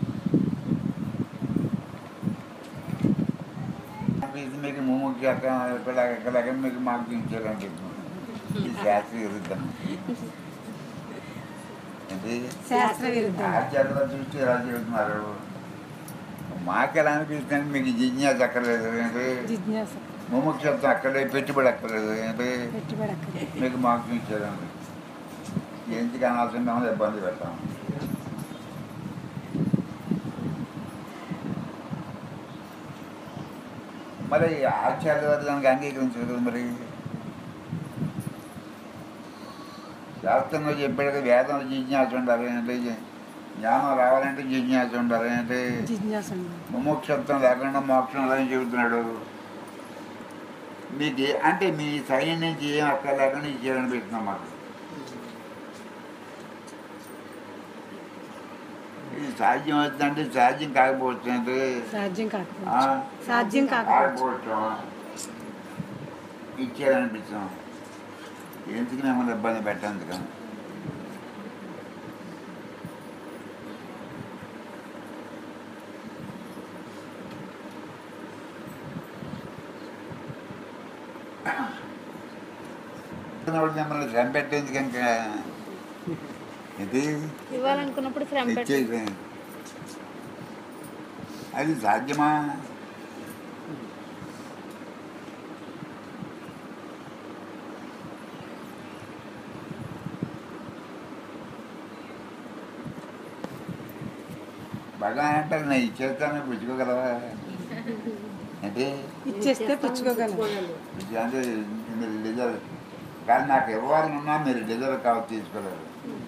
ఇది మీకు ముముక్ష ఇక్కడ ఎక్కడ మీకు మాకు ఇచ్చారని చెప్తున్నాను ఈ శాస్త్రీయ విరుద్ధం ఏంటి శాస్త్ర విరుద్ధం ఆచార్యుల దృష్టి ఎలా చెబుతున్నారు మాకు ఎలా అనిపిస్తుంది మీకు జిజ్ఞాస అక్కర్లేదు ఏంటి జిజ్ఞాస ముముక్షత్వం అక్కర్లేదు పెట్టుబడి అక్కర్లేదు ఏంటి పెట్టుబడి అక్కడ మీకు మార్క్స్ ఇచ్చారండి ఎందుకు అనవసరంగా ఇబ్బంది పెడతాం మరి ఆచార్య వారు దానికి అంగీకరించరు కదా మరి శాస్త్రంలో చెప్పాడు కదా వేదంలో జిజ్ఞాస ఉండాలి అంటే జ్ఞానం రావాలంటే జిజ్ఞాస ఉండాలి అంటే జిజ్ఞాస ఉండాలి. ముముక్షత్వం లేకుండా మోక్షం లేదని చెబుతున్నాడు మీకు ఏ- అంటే మీ సైన్ నుంచి ఏం అక్కర్లేకుండా ఇచ్చేయాలనిపిస్తున్నాం మాకు ఇది సాధ్యం అవుతుందంటే సాధ్యం కాకపోవచ్చు అంటే సాధ్యం ఆ, కాకపోవచ్చు సాధ్యం కాకపోవచ్చు కాకపోవచ్చు ఇచ్చేయాలనిపిస్తాం ఎందుకు మిమ్మల్ని ఇబ్బంది పెట్టేందుకు వాడు మిమ్మల్ని శ్రమ పెట్టేందుకు ఇంకా ఇది ఇవ్వాలనుకున్నప్పుడు శ్రమ పెట్టు ఇచ్చేది అది సాధ్యమా బాగా అంటారు నేను ఇచ్చేస్తాను పుచ్చుకోగలవా అంటే ఇచ్చేస్తే పుచ్చుకోగలం ఇది అంటే మీరు డిజర్వ్ కానీ నాకు ఇవ్వాలనున్నా మీరు డిజర్వ్ కావచ్చు తీసుకోలేరు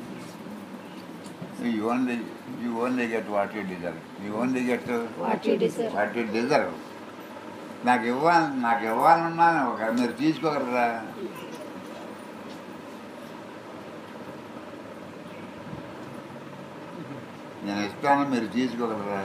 you only you only get what you deserve you only get What you deserve. What you deserve నాకు ఇవ్వాలి నాకు ఇవ్వాలన్నా ఒక మీరు తీసుకోగలరా నేను ఇస్తాను మీరు తీసుకోగలరా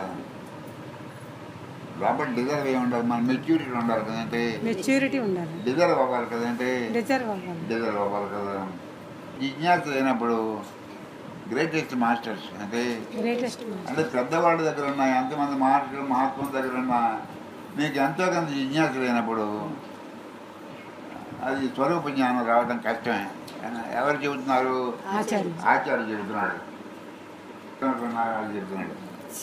లోపల డిజర్వ్ ఏమి ఉండాలి మన మెచ్యూరిటీ ఉండాలి కదంటే మెచ్యూరిటీ ఉండాలి డిజర్వ్ అవ్వాలి కదంటే రిజర్వ్ అవ్వాలి డిజర్వ్ అవ్వాలి కదా జిజ్ఞాస అయినప్పుడు గ్రేటెస్ట్ మాస్టర్స్ అంటే గ్రేటెస్ట్ అంటే పెద్దవాళ్ళ దగ్గర ఉన్న ఎంతమంది మహర్షులు మహాత్ముల దగ్గర ఉన్న మీకు ఎంతో కొంత జిజ్ఞాస లేనప్పుడు అది స్వరూప జ్ఞానం రావడం కష్టమే ఎవరు చెబుతున్నారు ఆచార్య ఆచార్య చెబుతున్నాడు నాగాలు చెబుతున్నాడు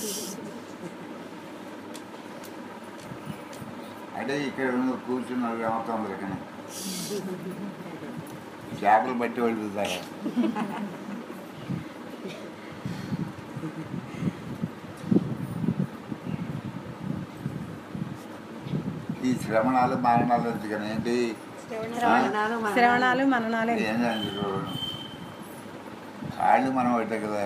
అంటే ఇక్కడ ఉన్న కూర్చున్నారు మొత్తం దగ్గర చేపలు బట్టి వెళ్తారు ఈ శ్రవణాలు మరణాలు ఎందుకని ఏంటి శ్రవణాలు మననాలు. శ్రవణాలు మననాలే ఏం చేయాలి వాళ్ళు మనం ఒకటే కదా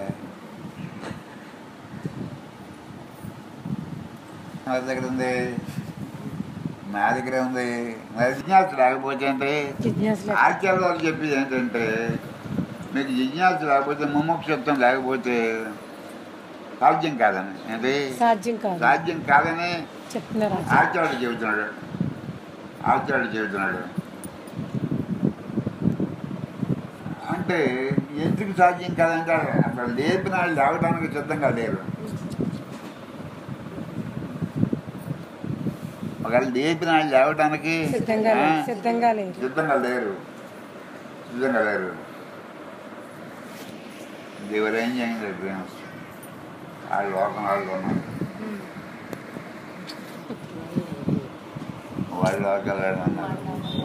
నా దగ్గర ఉంది నా దగ్గర ఉంది మరి జిజ్ఞాస లేకపోతే అంటే జిజ్ఞాస లేక- ఆచార్య వాళ్ళు చెప్పేది ఏంటంటే మీకు జిజ్ఞాస లేకపోతే ముముక్షత్వం లేకపోతే సాధ్యం కాదని అంటే సాధ్యం కాదు సాధ్యం కాదని చెప్తున్నారు ఆచార్య ఆచార్యుడు చెబుతున్నాడు ఆచార్యుడు చెబుతున్నాడు అంటే ఎందుకు సాధ్యం కాదంటే అసలు లేపిన వాళ్ళు లేవడానికి సిద్ధంగా లేరు ఒకవేళ లేపిన వాళ్ళు లేవడానికి సిద్ధంగా ఆ, లేరు సిద్ధంగా లేరు సిద్ధంగా లేరు సిద్ధంగా లేరు దేవుడు ఏం చేయండి డ్రీమ్స్ ఆ లోకం వాళ్ళు ఉన్నారు వాళ్ళ లోకాలు ఉన్నారు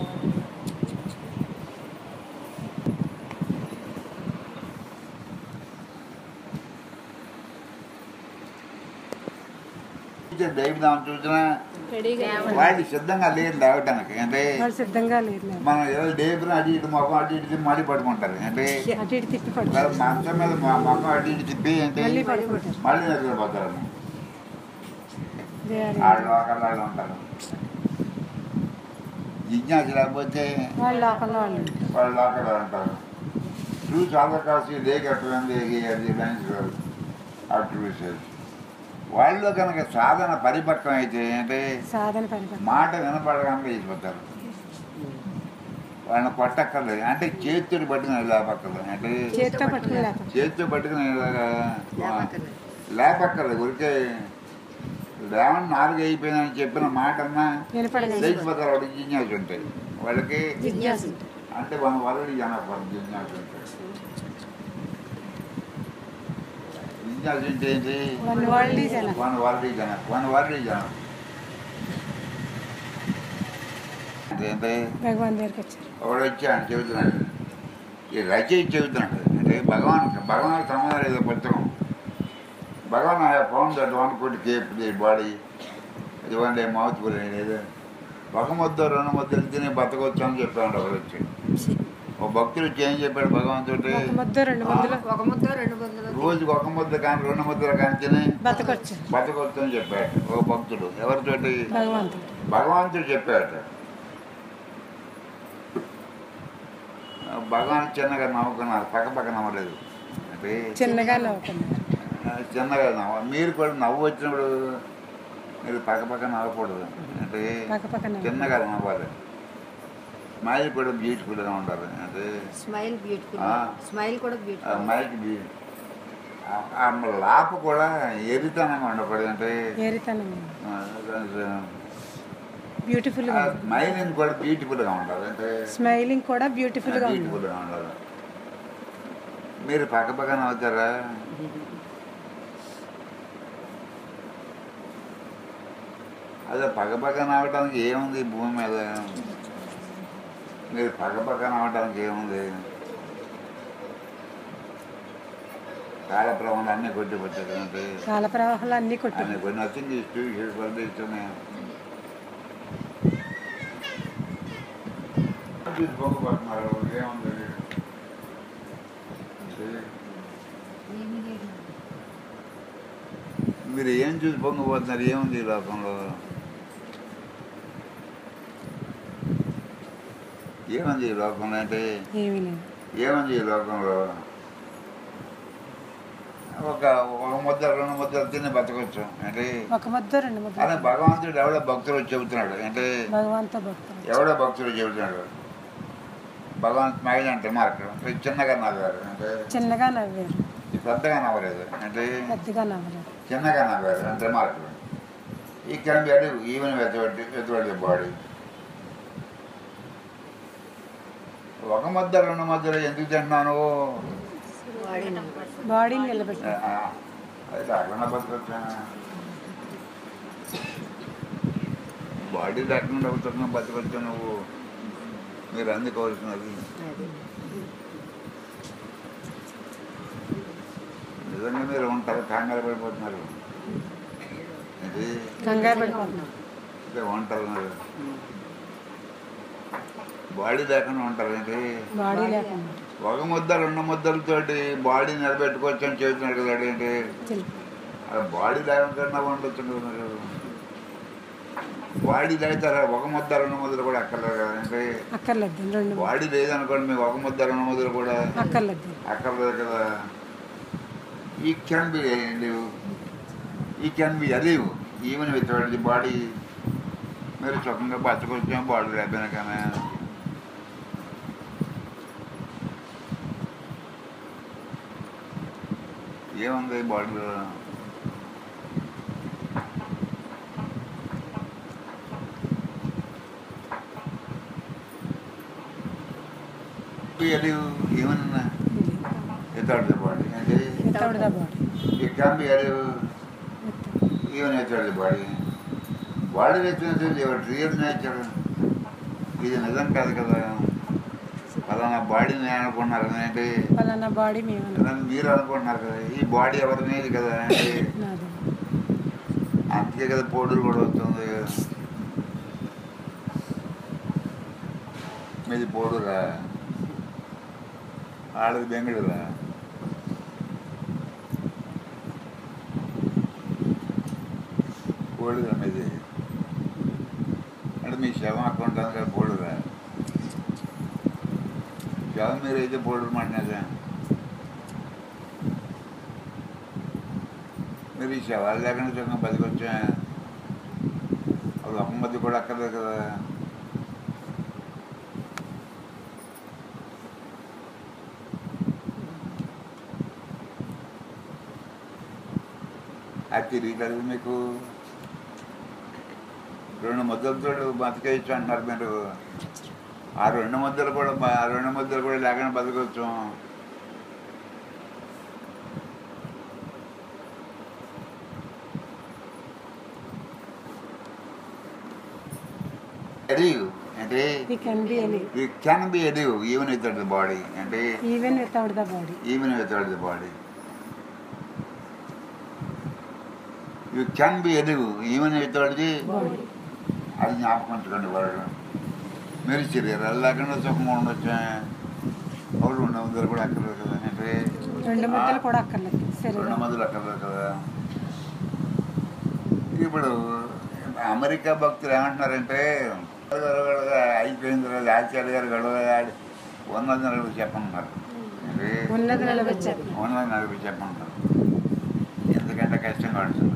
దైవదాం చూసినా రెడీగా వాళ్ళు సిద్ధంగా లేరు లేవటానికి అంటే వాళ్ళు సిద్ధంగా లేరు లేరు. మనం ఏదో డేపున అటు ఇటు మొఖం అటు ఇటు తిప్పి మళ్ళీ పడుకుంటారు అంటే అటు ఇటు తిప్పి మరి పడుతుంది మంచం మీద మొ- మొఖం అటు ఇటు తిప్పి అంటే మళ్ళీ పడుకుంటారు మళ్ళీ నిద్రపోతారు They are in- ఆ లోకల్లో ఉంటారు జిజ్ఞాస లేకపోతే వాళ్ళ లోకంలో వాళ్ళు ఉంటారు. వాళ్ళు లోకల్లో ఉంటారు చూసి అవకాశం దే కట్టడం అది లైన్స్ అటు వాళ్ళు కనుక సాధన పరిపక్వం అయితే అంటే సాధన పరిపక్వం మాట వినపడగానే వేసిపోతారు వాళ్ళని కొట్టక్కర్లేదు అంటే చేతుడు పట్టుకుని లేపక్కర్లేదు అంటే చేత్తో పట్టుకుని లేక చేతితో పట్టుకుని ఇలాగా లేపక్కర్లేదు. లేపక్కర్లేదు ఊరికే లేవని నాలుగు అయిపోయిందని చెప్పిన మాట అన్నా వినపడలేదు లేచిపోతారు వాళ్ళకి జిజ్ఞాస ఉంటాయి వాళ్ళకి జిజ్ఞాస ఉంటుంది. అంటే మన వరడి జనపడం జిజ్ఞాస ఉంటాయి బిజినెస్ అంటే ఏంటి వన్ వరల్డ్ జన వన్ వరల్డ్ జన వన్ వరల్డ్ జన ఏంటి భగవాన్ దగ్గరికి వచ్చారు ఒకడు వచ్చి ఆయన చెబుతున్నాడు ఈ రచయిత చెబుతున్నాడు అంటే భగవాన్ భగవాన్ సంబంధం లేదు పుస్తకం Bhagavan I found that one could keep the body ఇది వన్ డే మౌత్ లేదు ఒక ముద్ద రెండు ముద్దలు తిని బతకొచ్చు అని చెప్పాడు ఒకడు వచ్చి ఓ భక్తుడు వచ్చి ఏం చెప్పాడు భగవంతుడి ఒక ముద్ద రెండు ముద్దలు ఒక ముద్ద రెండు ముద్దలు రోజుకి ఒక ముద్ద కానీ రెండు ముద్దలు కానీ తిని బతకొచ్చు బతకొచ్చు అని చెప్పాడు ఓ భక్తుడు ఎవరితోటి భగవంతుడు భగవంతుడు చెప్పాడు భగవాన్ చిన్నగా నవ్వుకున్నారు పక్క పక్క నవ్వలేదు అంటే చిన్నగా నవ్వుకున్నారు ఆ, చిన్నగా నవ్వ మీరు కూడా నవ్వు వచ్చినప్పుడు మీరు పక్క పక్క నవ్వకూడదు అంటే పక్క పక్క నవ్వు చిన్నగా నవ్వాలి స్మైల్ కూడా బ్యూటిఫుల్గా ఉండాలి అంటే స్మైల్ బ్యూటిఫుల్ ఆ. స్మైల్ కూడా ఆ బ్యూటిఫుల్ మైక్ బ్యూ ఆ- ఆ లాప కూడా ఎరితనంగా ఉండకూడదు అంటే ఏరితనం ఆ, బ్యూటిఫుల్ ఆ గా స్మైలింగ్ కూడా బ్యూటిఫుల్గా ఉండాలి అంటే స్మైలింగ్ కూడా బ్యూటిఫుల్ గా ఉంది బ్యూటిఫుల్గా ఉండాలి మీరు పక్క పక్క నవ్వుతారా అదే పక్క పక్క నవ్వటానికి ఏముంది ఈ భూమి మీద మీరు పక్క పక్క నవ్వటానికి ఏముంది కాలప్రవంలో అన్నీ కొట్టి పెట్టారు అంటే కాల ప్రవాహాలు అన్ని కొట్టు అన్ని కొన్ని నచ్చింది ఇష్టం ఇష్టమే పొంగబడుతున్నారు ఏముంది మీరు ఏం చూసి పొంగిపోతున్నారు ఏముంది ఈ లోకంలో ఏముంది ఈ లోకంలో అంటే ఏమీ లేదు ఏముంది ఈ లోకంలో ఒక ఒక ముద్ద రెండు ముద్దలు తిని బతకొచ్చు అంటే ఒక ముద్ద రెండు ముద్ద అదే భగవంతుడు ఎవడో భక్తుడు చెబుతున్నాడు అంటే భగవంతో భక్తులు ఎవడో భక్తుడు చెబుతున్నాడు భగవంత్ మహిళ అంటే మార్కు చిన్నగా నవ్వారు అంటే చిన్నగా నవ్వారు పెద్దగా నవ్వలేదు అంటే పెద్దగా నవ్వలేదు చిన్నగా నవ్వారు అంటే మార్కు ఈ కెన్ బి అడి ఈవెన్ వెతబడి వెతబడి బాడీ ఒక ముద్ద రెండు ముద్దలు ఎందుకు తింటున్నాను బాడీని నిలబెట్టి ఆ, అయితే అట్లనే బతకొచ్చా బాడీ లేకుండా బతుకుతున్నా బతకొచ్చా నువ్వు మీరు అందుకోవాల్సినది నిజంగా మీరు ఉంటారు కంగారు పడిపోతున్నారు ఇది కంగారు పడిపోతున్నాం ఇదే ఉంటారు మీరు బాడీ లేకుండా ఉంటారు ఏంటి బాడీ లేకుండా ఒక ముద్ద రెండు ముద్దలతోటి బాడీ నిలబెట్టుకోవచ్చు అని చెబుతున్నాడు కదా ఏంటి తెలుపు. అది బాడీ లేకుండా ఉండొచ్చు కదా మీరు బాడీ లేతారా ఒక ముద్ద రెండు ముద్దలు కూడా అక్కర్లేదు కదా అంటే అక్కర్లేదు రెండు బాడీ లేదనుకోండి మీకు ఒక ముద్ద రెండు ముద్దలు కూడా అక్కర్లేదు అక్కర్లేదు కదా we can be live we can be alive even with the body మీరు సుఖంగా బతకొచ్చాం బాడీ లేకపోయినా కానీ ఏముంది బాడీలో అలీవ్ ఏమన్నా వితౌట్ ది బాడీ అంటే without the body it can be alive even without the body. Body వ్యక్తిత్వం ఎవరి రియల్ నేచర్ ఇది నిజం కాదు కదా ఫలానా బాడీ నేను అనుకున్నారు ఏంటి పలానా బాడీ మేము అనుకున్నాం. నన్ను మీరు అనుకుంటున్నారు కదా ఈ బాడీ ఎవరినేది కదా అంటే నాది అందుకే కదా పోడులు కూడా వస్తుంది మీది పోడురా ఆడది బెంగళూరా పోడురా మీది అంటే మీ శవం అక్కడ కదా పోడురా శవం మీరు అయితే పోడు మాట్లాడదా మీరు ఈ శవాలు లేకుండా సుఖంగా బతికొచ్చా అది ఒక మధ్య కూడా అక్కర్లేదు కదా అది తిరిగి మీకు రెండు ముద్దలతో బతికేయచ్చు అంటున్నారు మీరు ఆ రెండు ముద్దలు కూడా బ- ఆ రెండు ముద్దలు కూడా లేకుండా బతకొచ్చు ఎడివ్ అంటే we can be any you can be alive even without the body అంటే even without the body even without the body you can be alive even without the అది జ్ఞాపకం ఉంచుకోండి వాళ్ళు మీరు శరీరాలు లేకుండా సుఖంగా ఉండొచ్చు అవును రెండు వందలు కూడా అక్కర్లేదు కదా అంటే రెండు ముద్దలు కూడా అక్కర్లేదు రెండు శరీరం మందులు అక్కర్లేదు కదా ఇప్పుడు అమెరికా భక్తులు ఏమంటున్నారంటే గడగడగా అయిపోయిన తర్వాత ఆచార్య గారు గడవగాడి ఉన్నది నలుగురు చెప్పమన్నారు ఏంటి? ఉన్నది నిలబెచ్చారు ఉన్నది నలుగురు చెప్పమన్నారు ఎందుకంటే కష్టంగా ఉంటుంది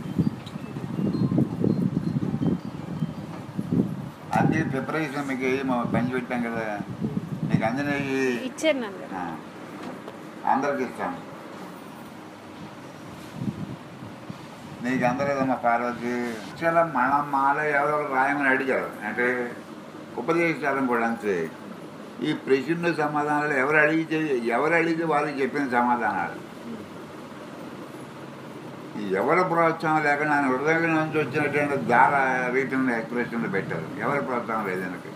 అందుకే ప్రిపరేషన్ మీకు మా పని పెట్టాం కదా మీకు అందరినీ ఇచ్చారు నాన్న ఆ, అందరికి ఇస్తాం నీకు అందలేదమ్మా పార్వతి చాలా మనం మాలో ఎవరో రాయమని అడిగారు అంటే ఉపదేశాలను కూడా అంతే ఈ ప్రశ్న సమాధానాలు ఎవరు అడిగితే ఎవరు అడిగితే వాళ్ళకి చెప్పిన సమాధానాలు ఎవరి ప్రోత్సాహం లేకుండా ఆయన హృదయం నుంచి వచ్చినటువంటి దార రీతిని ఎక్స్ప్రెషన్లు పెట్టారు ఎవరి ప్రోత్సాహం లేదు వెనక్కి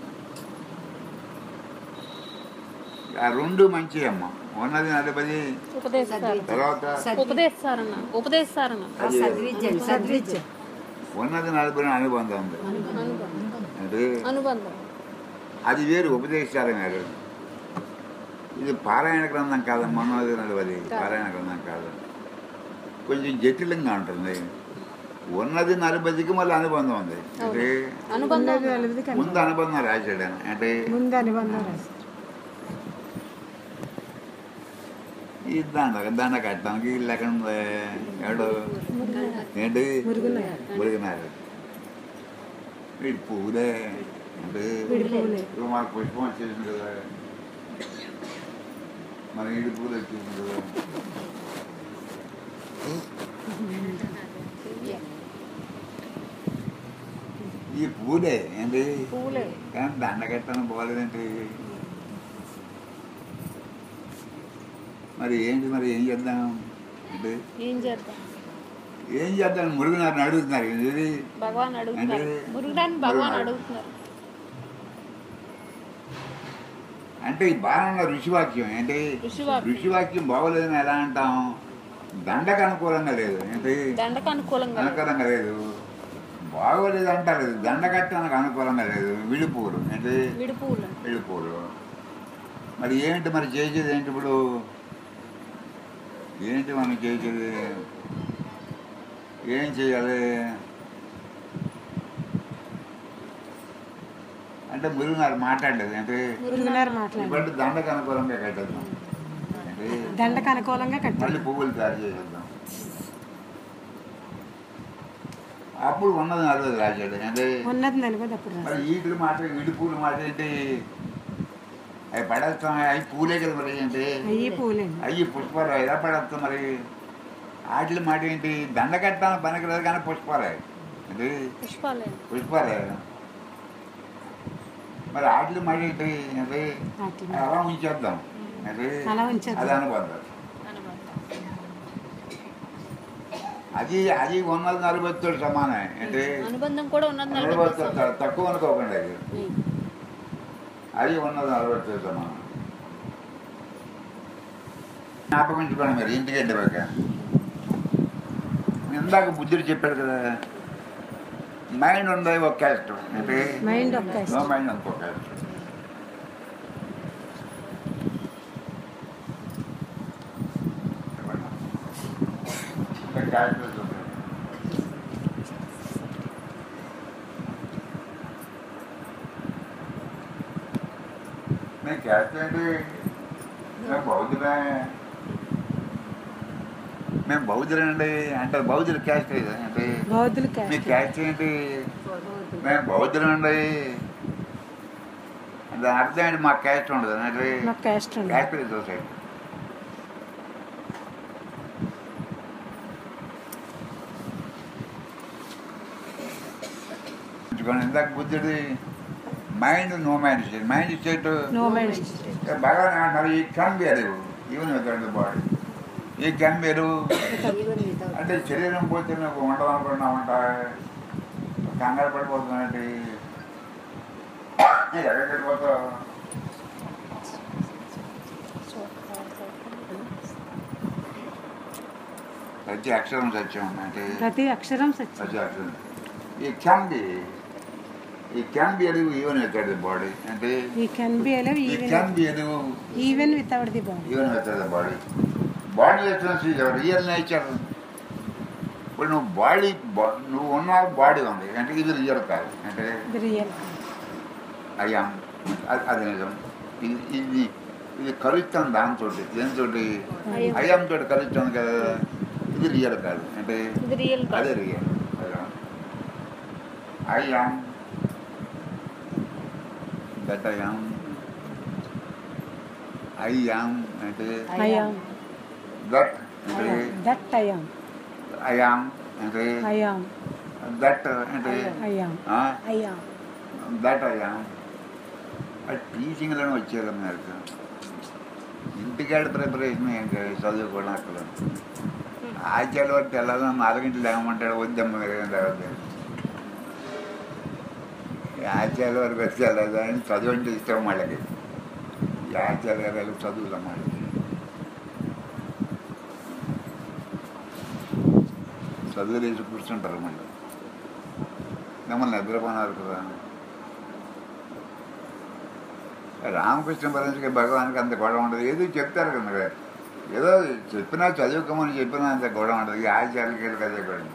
ఆ రెండు మంచి అమ్మ ఉన్నది నలభై ఉపదేశిస్తారు తర్వాత ఉపదేశిస్తారన్న ఉపదేశిస్తారన్న ఆ సద్విద్య సద్విద్య ఉన్నది నలభై అనుబంధం ఉంది అనుబంధం అంటే అనుబంధం అది వేరు ఉపదేశాలు వేరు ఇది పారాయణ గ్రంథం కాదమ్మా ఉన్నది నలభై పారాయణ గ్రంథం కాదు కొంచెం జటిలంగా ఉంటుంది ఉన్నది నలభైకి మళ్ళీ అనుబంధం ఉంది అంటే అనుబంధం ఉన్నది నలుగురిది కనిపి ముందు అనుబంధం రాశాడు ఆయన. అంటే ముందు అనుబంధం రాశారు ఈ దండ దండ కట్టడానికి ఇల్లు ఎక్కడ ఉంది ఎవడు ఏంటి మురుగునారు. మురుగునారు వీడి పువ్వులే అంటే విడి పువ్వులే. ఇప్పుడు మాకు పుష్పం వచ్చేసింది కదా మన ఈడి పూలు వచ్చేసింది కదా ఈ పూలే ఏంటి పువ్వులే కానీ దండ కట్టడం పోలేదేంటి మరి ఏంటి మరి ఏం చేద్దాం అంటే ఏం చేద్దాం ఏం చేద్దాం మురుగునారిని అడుగుతున్నారు ఇది భగవాన్ అడుగుతున్నారు అంటే- మురుగుడాన్ని భగవాన్ మురుగునారు. అడుగుతున్నారు అంటే ఈ బాగా ఋషివాక్యం ఏంటి ఋషివాక్యం. ఋషివాక్యం బాగోలేదని ఎలా అంటాం దండకు అనుకూలంగా లేదు ఏంటి దండకు అనుకూలంగా లేదు. అనుకూలంగా లేదు బాగోలేదు అంటారు దండ కట్టడానికి అనుకూలంగా లేదు విడిపూలు ఏంటి విడి పువ్వులు విడిపూలు మరి ఏంటి మరి చేసేది ఏంటి ఇప్పుడు ఏంటి మనం చేసేది ఏం చేయాలి అంటే మురుగునారు మాట్లాడలేదు అంటే మురుగునారు మాట్లాడారు ఇప్పుడు దండకు అనుకూలంగా కట్టేద్దాం అంటే దండకు అనుకూలంగా మళ్ళీ కట్టారు పువ్వులు తయారు చేసేద్దాం అప్పుడు ఉన్నది నలభై రాశాడు అంటే ఉన్నది నలభై అప్పుడు మరి రాశారు ఈటులు మాట ఇడి పూలు మాట ఏంటి అవి పడేస్తాం అవి పూలే కదా మరి ఏంటి అయ్యి పూలేండి అయ్యి పుష్పాలు ఎలా పడేస్తాం మరి వాటి మాట ఏంటి దండ కట్టాలని పనికిరాదు కానీ పుష్పాలే అంటే పుష్పాలే పుష్పాలే మరి వాటి మాట ఏంటి అంటే వాటి అలా ఉంచేద్దాం అంటే అలా ఉంచేద్దాం. అది అనుబంధం అనుబంధం అది అది ఉన్నది నలభైతో సమానం అంటే అనుబంధం కూడా ఉన్నది నలభైతో నలభై తక్కువ అనుకోకండి అది అది ఉన్నది నలభైతో సమానం జ్ఞాపకించుకోండి మరి ఇంటికి వెళ్ళాక ఇందాక బుద్ధుడు చెప్పాడు కదా మైండ్ ఉంది ఒక క్యాస్ట్ అంటే మైండ్ ఒక నో మైండ్ ఇంకో క్యాస్ట్ క్యాస్ట్ నేను క్యాస్ట్ ఏంటి నేను బౌద్ధులే మేము బౌద్ధులండి అంటే బౌద్ధులు క్యాస్ట్ ఇది అంటే బౌద్ధులు మీ క్యాస్ట్ క్యాస్ట్ ఏంటి మేము బౌద్ధులండి దాని అర్థం ఏంటి మాకు క్యాస్ట్ ఉండదు అంటే మాకు క్యాస్ట్ ఉంది క్యాస్ట్ సొసైటీ ఇందాక బుద్ధుడి mind no mind state mind state no mind Bhagavan అంటారు we can be alive even without the body we can be alive even without అంటే శరీరం పోతే నువ్వు ఉండదనుకున్నా ఉంటా కంగారు పడిపోతున్నట్టు ఎక్కడికి వెళ్ళిపోతావు ప్రతి అక్షరం సత్యం అంటే ప్రతి అక్షరం సత్యం ప్రతి అక్షరం we can be we can be alive even without the body అంటే we can be alive we even can be alive even without the body even without the body body expense is real nature ఇప్పుడు నువ్వు బాడీ నువ్వు ఉన్న బాడీ ఉంది అంటే ఇది రియల్ కాదు అంటే ఇది రియల్ అయ్యా అది- అది నిజం ఇది ఇది ఇది కలుస్తాం దాంతో దేనితో అయ్యాంతో కలుస్తాం కదా ఇది రియల్ కాదు అంటే ఇది రియల్ అదే కాదు రియల్ అయ్యాం దట్ అయ్యాం అయ్యాం అంటే అయాం దట్ అంటే దట్ అయాం అయ్యాం అంటే అయాం దట్ అంటే అయాం ఆ? అయాం దట్ అయ్యా అది టీచింగ్లోనే వచ్చేది నాకు ఇంటికాడ ప్రిపరేషన్ ఇంకా చదువుకోవడం అక్కడ ఆచార్య వరకు వెళ్ళాలని నాలుగింటికి లేమంటాడు వద్దమ్మ మీరు ఏం తర్వాత ఈ ఆచార్య వరకు వచ్చి వెళ్ళదు అని చదువు అంటే ఇష్టం వాళ్ళకి ఈ ఆచార్య గారు చదువుతాం వాళ్ళకి చదువు లేచి కూర్చుంటారు మళ్ళీ మిమ్మల్ని నిద్రపోనారు కదా రామకృష్ణ పరమశికి భగవానికి అంత గొడవ ఉండదు ఏదో చెప్తారు కదా ఏదో చెప్పినా చదువుకోమని చెప్పినా అంత గొడవ ఉండదు ఈ ఆచార్యకి కదే గొడవ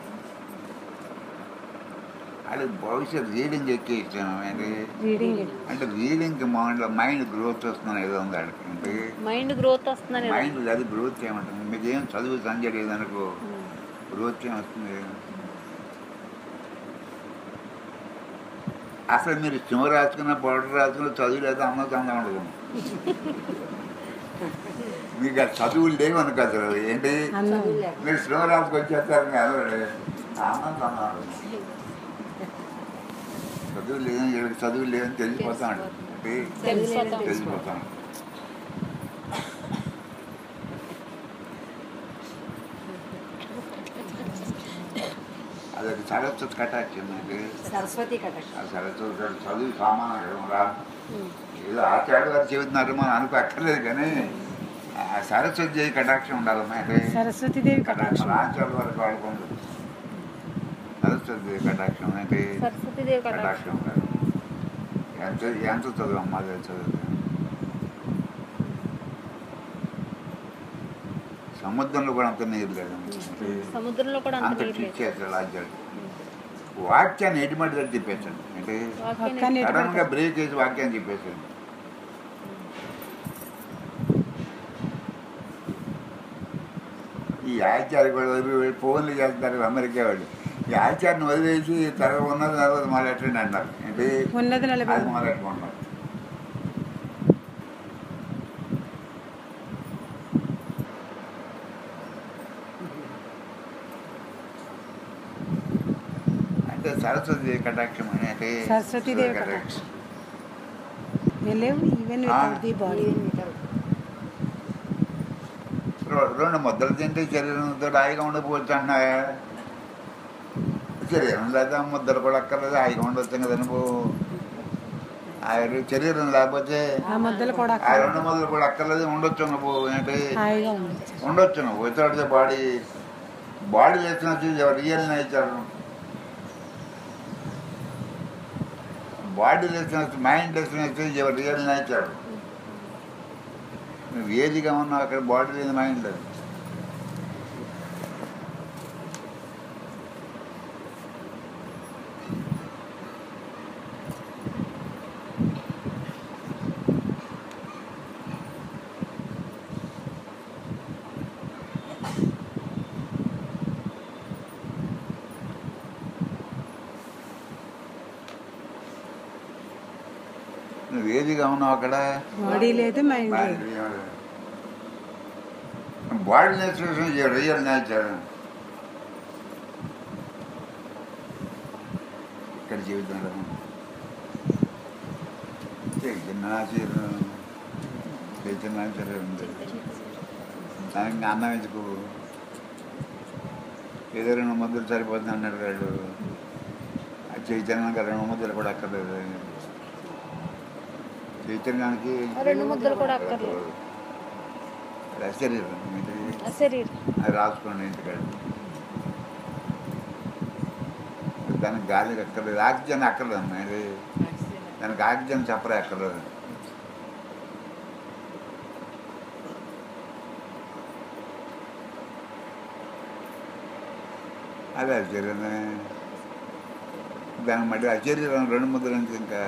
అది భవిష్యత్ రీడింగ్ ఎక్కి ఇచ్చాను అంటే రీడింగ్ అంటే రీడింగ్కి మైండ్ మైండ్ గ్రోత్ వస్తుందని ఏదో ఉంది ఆడికి అంటే మైండ్ గ్రోత్ వస్తుందని మైండ్ అది గ్రోత్ ఏమంటుంది మీకు ఏం చదువు సంజయ్ లేదనుకో గ్రోత్ ఏమొస్తుంది అసలు మీరు సిమ రాసుకున్న పౌడర్ రాసుకున్న చదువు లేదా అమ్మకి అందం ఉండదు మీకు ఆ చదువులు లేవు అనుకో అసలు ఏంటి అన్నం మీరు సిమ రాసుకు వచ్చేస్తారు కదా ఆనందం అన్నారు చదువు లేదని వీళ్ళకి చదువు లేదని తెలిసిపోతాడు అంటే తెలిసిపోతాం. తెలిసిపోతాడు అదొక సరస్వతి కటాక్షం అంటే సరస్వతి కటాక్ష ఆ సరస్వతి గారు చదువు సామాన్యం రా ఏదో ఆచార్య గారు చెబుతున్నారు మనం అనుకో అక్కర్లేదు కానీ ఆ సరస్వతి దేవి కటాక్షం ఉండాలమ్మా అంటే సరస్వతి దేవి కటాక్షం కటాక్షం ఆచార్య వరకు వాడుకోండి సరస్వతి దేవి కటాక్షం అంటే సరస్వతి దేవి కటాక్షం కటాక్షం కాదు ఎంత ఎంత చదువు అమ్మా అది చదువు సముద్రంలో కూడా అంత నీరు లేదు సముద్రంలో కూడా అంత అంత నీరు లేదు ఇచ్చేస్తాడు ఆచార్యుడు వాక్యాన్ని ఎటుమటి తిప్పేస్తాడు అంటే వాక్యాన్ని పక్కనే సడన్ గా బ్రేక్ వేసి వాక్యాన్ని చెప్పేసాడు ఈ ఆచార్య కూడా వదిలి ఫోన్లు చేస్తారు అమెరికా వాళ్ళు ఈ ఆచార్యని వదిలేసి తర్వాత ఉన్నది తర్వాత మొదలెట్టండి అన్నారు అంటే ఉన్నది నలభై అది మొదలెట్టుకున్నారు అంటే సరస్వతి దేవి కటాక్షం అని అంటే సరస్వతి దేవి కటాక్షం లేవు ఈవెన్ వితౌట్ ది బాడీ రె- రెండు ముద్దలు తింటే శరీరంతో హాయిగా ఉండకపోవచ్చు అన్నాయా శరీరం లేదా ముద్దలు కూడా అక్కర్లేదు హాయిగా ఉండొచ్చు కదా నువ్వు ఆ రెండు శరీరం లేకపోతే ఆ ముద్దలు కూడా ఆ రెండు ముద్దలు కూడా అక్కర్లేదు ఉండొచ్చు నువ్వు ఏంటి హాయిగా ఉండొచ్చు ఉండొచ్చు నువ్వు వితౌట్ ద బాడీ బాడీ లేచిన రియల్ నేచర్ బాడీ లేచిన మైండ్ లేచిన ఎవరు రియల్ నేచర్ నువ్వు ఏదిగా ఉన్నావు అక్కడ బాడీ లేదు మైండ్ లేదు నువ్వు ఏదిగా ఉన్నావు అక్కడ బాడీ లేదు మైండ్ లేదు బాడీ నేచర్ రియల్ నేచర్ ఇక్కడ జీవితంలో చైతన్యాచర్యం చైతన్యాచర్యం ఉంది దానికి అన్నం ఎందుకు ఏదో రెండు ముద్దలు సరిపోతుంది అన్నాడు వాడు ఆ చైతన్యం రెండు ముద్దలు కూడా అక్కర్లేదు చైతన్యానికి ఆ రెండు ముద్దలు కూడా అక్కర్లేదు. అది అశరీరం ఇది ఆ శరీరం అది రాసుకోండి ఇంటికాడ దానికి గాలి అక్కర్లేదు ఆక్సిజన్ అక్కర్లేదు అమ్మా ఇది దానికి ఆక్సిజన్ చెప్పరే అక్కర్లేదు అదే అశరీరమే దానికి మళ్ళీ అశరీరం రెండు ముద్దలు నుంచి ఇంకా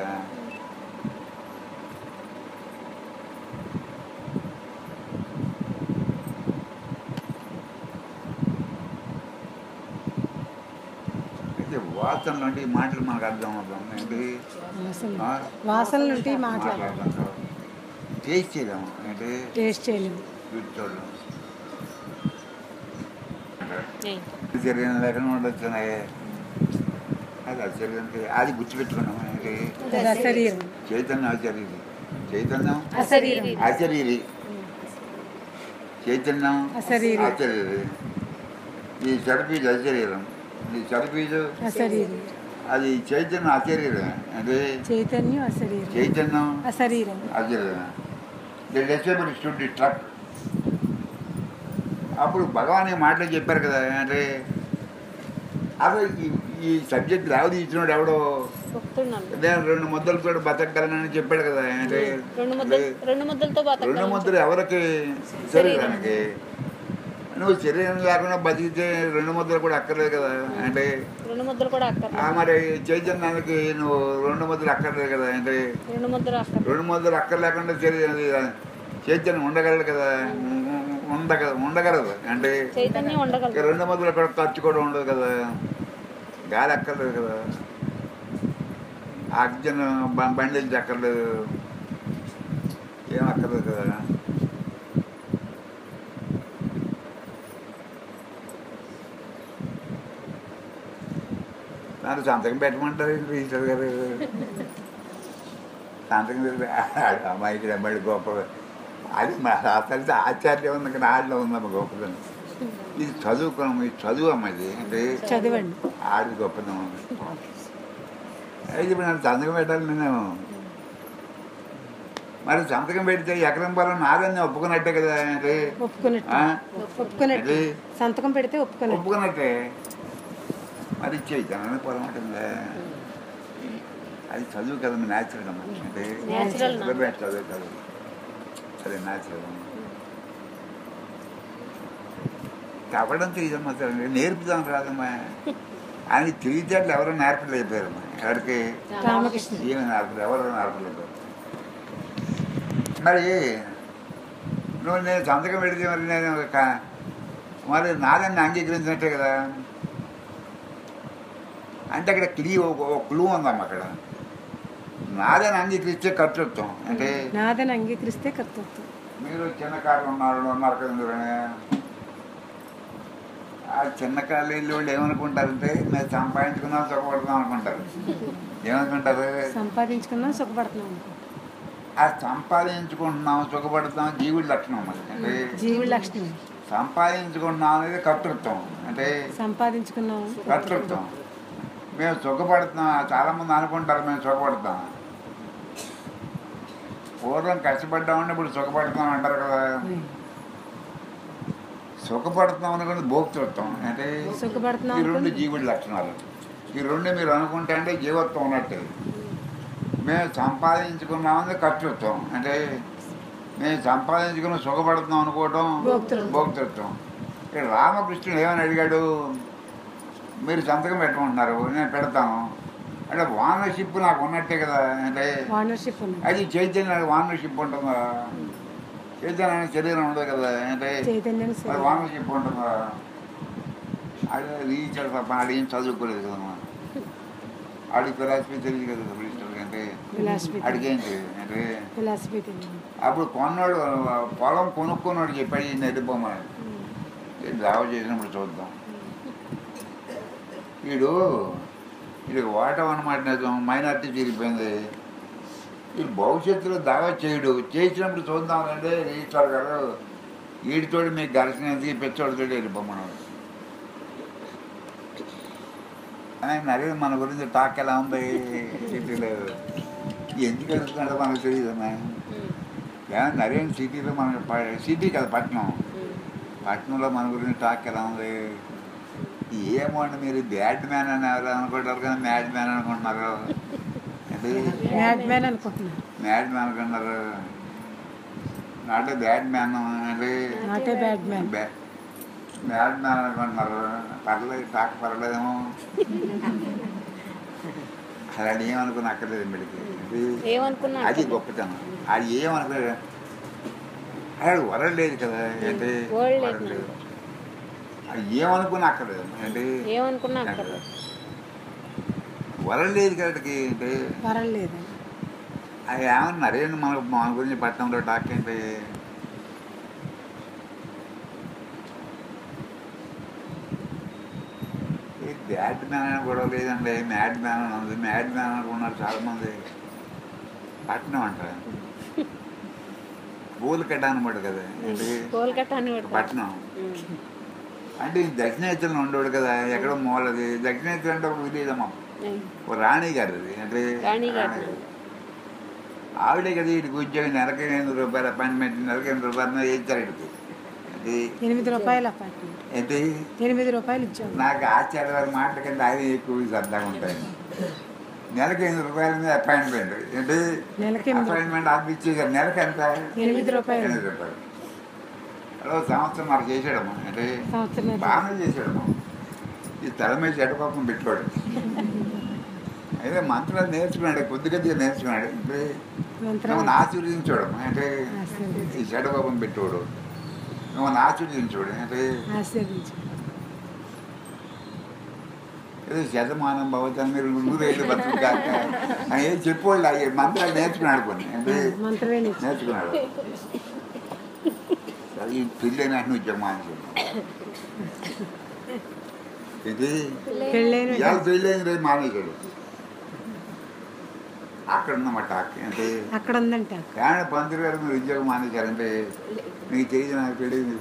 అయితే వాసన లాంటి మాటలు మనకు అర్థం అవుతాం ఏంటి వాసన ఆ? వాసనలు ఉంటే మాట్లాడాలి మాట్లాడతాం టేస్ట్ చేయలేము ఏంటి టేస్ట్ చేయలేము వీటి చూడలేము ఏయ్. శరీరం లేకుండా ఉండొచ్చున్నాయి అది అశరీరం అది గుర్తుపెట్టుకున్నాం ఏంటి అది అశరీరం చైతన్యం అశరీరి చైతన్యం అశరీరి అశరీరి చైతన్యం అశరీరి. అశరీరి ఈ చడిపీజు అశరీరం ఈ చడిపీజు అశరీరం అది చైతన్యం అశరీరం అంటే చైతన్యం అశరీరం చైతన్యం అశరీరం అశరీరం ది డిసేబుల్ స్టూడ్ ట్రక్ అప్పుడు భగవాన్ ఈ మాటలు చెప్పారు కదా అంటే అసలు ఈ- ఈ సబ్జెక్ట్ రావది ఇచ్చినోడు ఎవడో భక్తున్నాను నేను రెండు ముద్దలతో బతకగలనని చెప్పాడు కదా అంటే రెండు ముద్దలు రెండు ముద్దలతో రెండు బతకగలను ముద్దలు ఎవరికి శరీరానికి నువ్వు శరీరం లేకుండా బతికితే రెండు ముద్దలు కూడా అక్కర్లేదు కదా అంటే రెండు ముద్దలు కూడా ఆ అక్కర్లేదు మరి చైతన్యానికి నువ్వు రెండు ముద్దలు అక్కర్లేదు కదా అంటే రెండు ముద్దలు అక్కర్లేదు రెండు ముద్దలు అక్కర్లేకుండా శరీరం చైతన్యం ఉండగలదు కదా ఉండగ ఉండగలదు అంటే చైతన్యం ఇక ఉండగలదు రెండు ముద్దలు అక్కడ ఖర్చు కూడా ఉండదు కదా గాలి అక్కర్లేదు కదా ఆక్సిజన్ బ- బండిల్స్ అక్కర్లేదు ఏం అక్కర్లేదు కదా నన్ను సంతకం పెట్టమంటారు ఏంటి రిజిస్టర్ గారు సంతకం పెడితే అమ్మాయికి అమ్మాయి గొప్ప అది మా అసలు ఆచార్యం ఉంది కానీ ఆడలో ఉందమ్మ గొప్పదని ఇది చదువుకున్నాం ఇది చదువు అమ్మ ఇది అంటే చదవండి ఆడి గొప్పదనం అయితే ఇప్పుడు నన్ను సంతకం పెట్టాలి నేను మరి సంతకం పెడితే ఎకరం పొలం నాదని ఒప్పుకున్నట్టే కదా అంటే ఒప్పుకున్నట్టు ఆ? ఒప్పుకున్నట్టు ఏంటి? సంతకం పెడితే ఒప్పుకున్నట్టు ఒప్పుకున్నట్టే మరి ఇచ్చేయచ్చాను పొలం ఉంటుందా అది చదువు కదా న్యాచురల్ అమ్మ అంటే Natural నా? చదువు చదువు చదువు అదే న్యాచురల్ కప్పడం తెలియదమ్మా సరే నేర్పుదాం రాదమ్మా ఆయన తెలియచేట్లు ఎవరో నేర్పలేకపోయారమ్మా ఎవరికి రామకృష్ణ ఏమి నేర్పలేదు ఎవరో నేర్పలేదు మరి నువ్వు నేను సంతకం పెడితే మరి నేను క- మరి నాదని అంగీకరించినట్టే కదా అంటే అక్కడ క్లీ ఒక క్లూ ఉందమ్మా అక్కడ నాదని అంగీకరిస్తే కర్తృత్వం అంటే నాదని అంగీకరిస్తే కర్తృత్వం మీరు చిన్న కార్లు ఉన్నారు ఉన్నారు కదా మీరు ఆ చిన్న కార్లు వెళ్ళి వాళ్ళు ఏమనుకుంటారంటే మేము సంపాదించుకున్నాం సుఖపడతాం అనుకుంటారు ఏమనుకుంటారు సంపాదించుకున్నాం సుఖపడుతున్నాం ఆ సంపాదించుకుంటున్నాం సుఖపడతాం జీవుడి లక్షణం అది అంటే జీవుడి లక్షణం సంపాదించుకుంటున్నాం అనేది కర్తృత్వం అంటే సంపాదించుకున్నాం కర్తృత్వం మేము సుఖపడుతున్నాం చాలా మంది అనుకుంటారు మేము సుఖపడతాం పూర్వం కష్టపడ్డామని ఇప్పుడు సుఖపడతాం అంటారు కదా సుఖపడుతున్నాం అనుకుని భోక్తృత్వం అంటే సుఖపడుతున్నాం ఈ రెండు అనుకుని- జీవుడి లక్షణాలు ఈ రెండు మీరు అనుకుంటే అంటే జీవత్వం ఉన్నట్టే మేము సంపాదించుకున్నామని కర్తృత్వం అంటే మేము సంపాదించుకుని సుఖపడుతున్నాం అనుకోవటం భోక్తృత్వం. భోక్తృత్వం ఇక్కడ రామకృష్ణుడు ఏమని అడిగాడు మీరు సంతకం పెట్టమంటున్నారు నేను పెడతాను అంటే వానర్షిప్ నాకు ఉన్నట్టే కదా అంటే ఓనర్షిప్ ఉన్నది అది చైతన్య వానర్షిప్ ఉంటుందా చైతన్య శరీరం ఉండదు కదా అంటే చైతన్యం మరి శరీరం. వానర్షిప్ ఉంటుందా అది రీచర్ తప్ప ఆడు ఏం చదువుకోలేదు కదమ్మా ఆడికి ఫిలాసఫీ తెలియదు కదా మినిస్టర్ అంటే ఫిలాసఫీ ఆడికి ఏం తెలియదు అంటే ఫిలాసఫీ తెలియదు అప్పుడు కొన్నాడు పొలం కొనుక్కున్నాడు చెప్పాడు ఈ నెట్టిపోమని దావ చేసినప్పుడు చూద్దాం వీడు వీడికి ఓటం అనమాట నిజం మైనార్టీ తిరిగిపోయింది వీడు భవిష్యత్తులో దావా చేయడు చేసినప్పుడు చూద్దాం అంటే రిజిస్టర్ గారు వీడితోటి మీకు ఘర్షణ ఎందుకు పెచ్చోడితో వెళ్ళిపోమన్నాడు ఆయన అడిగి మన గురించి టాక్ ఎలా ఉంది సిటీలో ఎందుకు వెళ్తున్నాడో మనకు తెలియదమ్మా ఏమన్నా నరేన్ సిటీలో మన సిటీ కదా పట్టణం పట్టణంలో మన గురించి టాక్ ఎలా ఉంది ఏమోండి మీరు బ్యాడ్ మ్యాన్ అని ఎవరు అనుకుంటారు కానీ మ్యాడ్ మ్యాన్ అనుకుంటున్నారు ఏంటి మ్యాడ్ మ్యాన్ అనుకుంటున్నాను మ్యాడ్ మ్యాన్ అనుకుంటున్నారు నాట్ బ్యాడ్ మ్యాన్ అంటే not a bad man mad man అనుకుంటున్నారు పర్లేదు టాక్ పర్లేదేమో అలాంటి ఏమనుకుని అక్కర్లేదు వీడికి ఇది ఏమనుకున్నా అది గొప్పతనం అది ఏమనుకోలేదు అక్కడ వరల్డ్ లేదు కదా ఏంటి World లేదు వరల్డ్ లేదు అది ఏమనుకుని అక్కర్లేదు ఏంటి ఏమనుకున్నా అక్కడ వరల్డ్ లేదు కదా అక్కడికి ఏంటి పర్వాలేదు అది ఏమన్నారు ఏంటి మన మన గురించి పట్టణంలో టాక్ ఏంటి ఈ బ్యాడ్ మ్యాన్ అని గొడవ లేదండి మ్యాడ్ మ్యాన్ అని ఉంది మ్యాడ్ మ్యాన్ అనుకున్నారు చాలామంది పట్టణం అంటారు పూలు కట్ట అనమాట కదా ఏంటి కోల్కతా అని పెడతారు పట్టణం అంటే ఈ దక్షిణేశ్వరం ఉండేవాడు కదా ఎక్కడో మూలది దక్షిణేశ్వరం అంటే ఒక విలేజ్ అమ్మ ఓ రాణి గారు అది అంటే రాణి గారిది. ఆవిడే కదా వీడికి ఉద్యోగం నెలకి ఎనిమిది రూపాయలు అపాయింట్మెంట్ నెలకి ఎనిమిది రూపాయలు వేయించారు వీడికి అది ఎనిమిది రూపాయలు అపార్ట్మెంట్ ఏంటి ఎనిమిది రూపాయలు ఇచ్చాము నాకు ఆశ్చర్య వారి మాటల కింద ఆయన ఎక్కువ సరదాగా ఉంటాయి నెలకి ఎనిమిది రూపాయల మీద అపాయింట్మెంట్ ఏంటి నెలకి ఎనిమిది అపాయింట్మెంట్ ఆఫీస్ ఇచ్చేసారు నెలకి ఎంత ఎనిమిది రూపాయలు ఎనిమిది రూపాయలు అలా సంవత్సరం మరి చేసాడమ్మా అంటే సంవత్సరం బాగానే చేసాడమ్మా ఈ తల మీద చెడపాపం పెట్టుకోడు అయితే మంత్రాలు నేర్చుకున్నాడు కొద్ది కొద్దిగా నేర్చుకున్నాడు అంటే మంత్రం నువ్వు ఆశీర్వదించోడు అంటే ఆశీర్వదించు. ఈ చెడపాపం పెట్టోడు నువ్వు ఆశీర్వదించోడు అంటే ఆశీర్వదించు ఏదో శతమానం భవతాన్ని మీరు నూరేళ్ళు బతుకుతాక అని ఏం చెప్పోళ్ళు అయ్యే మంత్రాలు నేర్చుకున్నాడు కొన్ని అంటే మంత్రమే నేర్చు నేర్చుకున్నాడు సరే ఈ పిల్లని అన్ని ఉద్యోగం మానేసాడు ఇది పెళ్ళైన ఇవాళ పెళ్ళైన రేపు మానేశాడు అక్కడ ఉన్నమాట అంటే అక్కడ ఉందంట కానీ పంతులు గారు మీరు ఉద్యోగం మానేశారంటే మీకు తెలియదు నాకు తెలియదు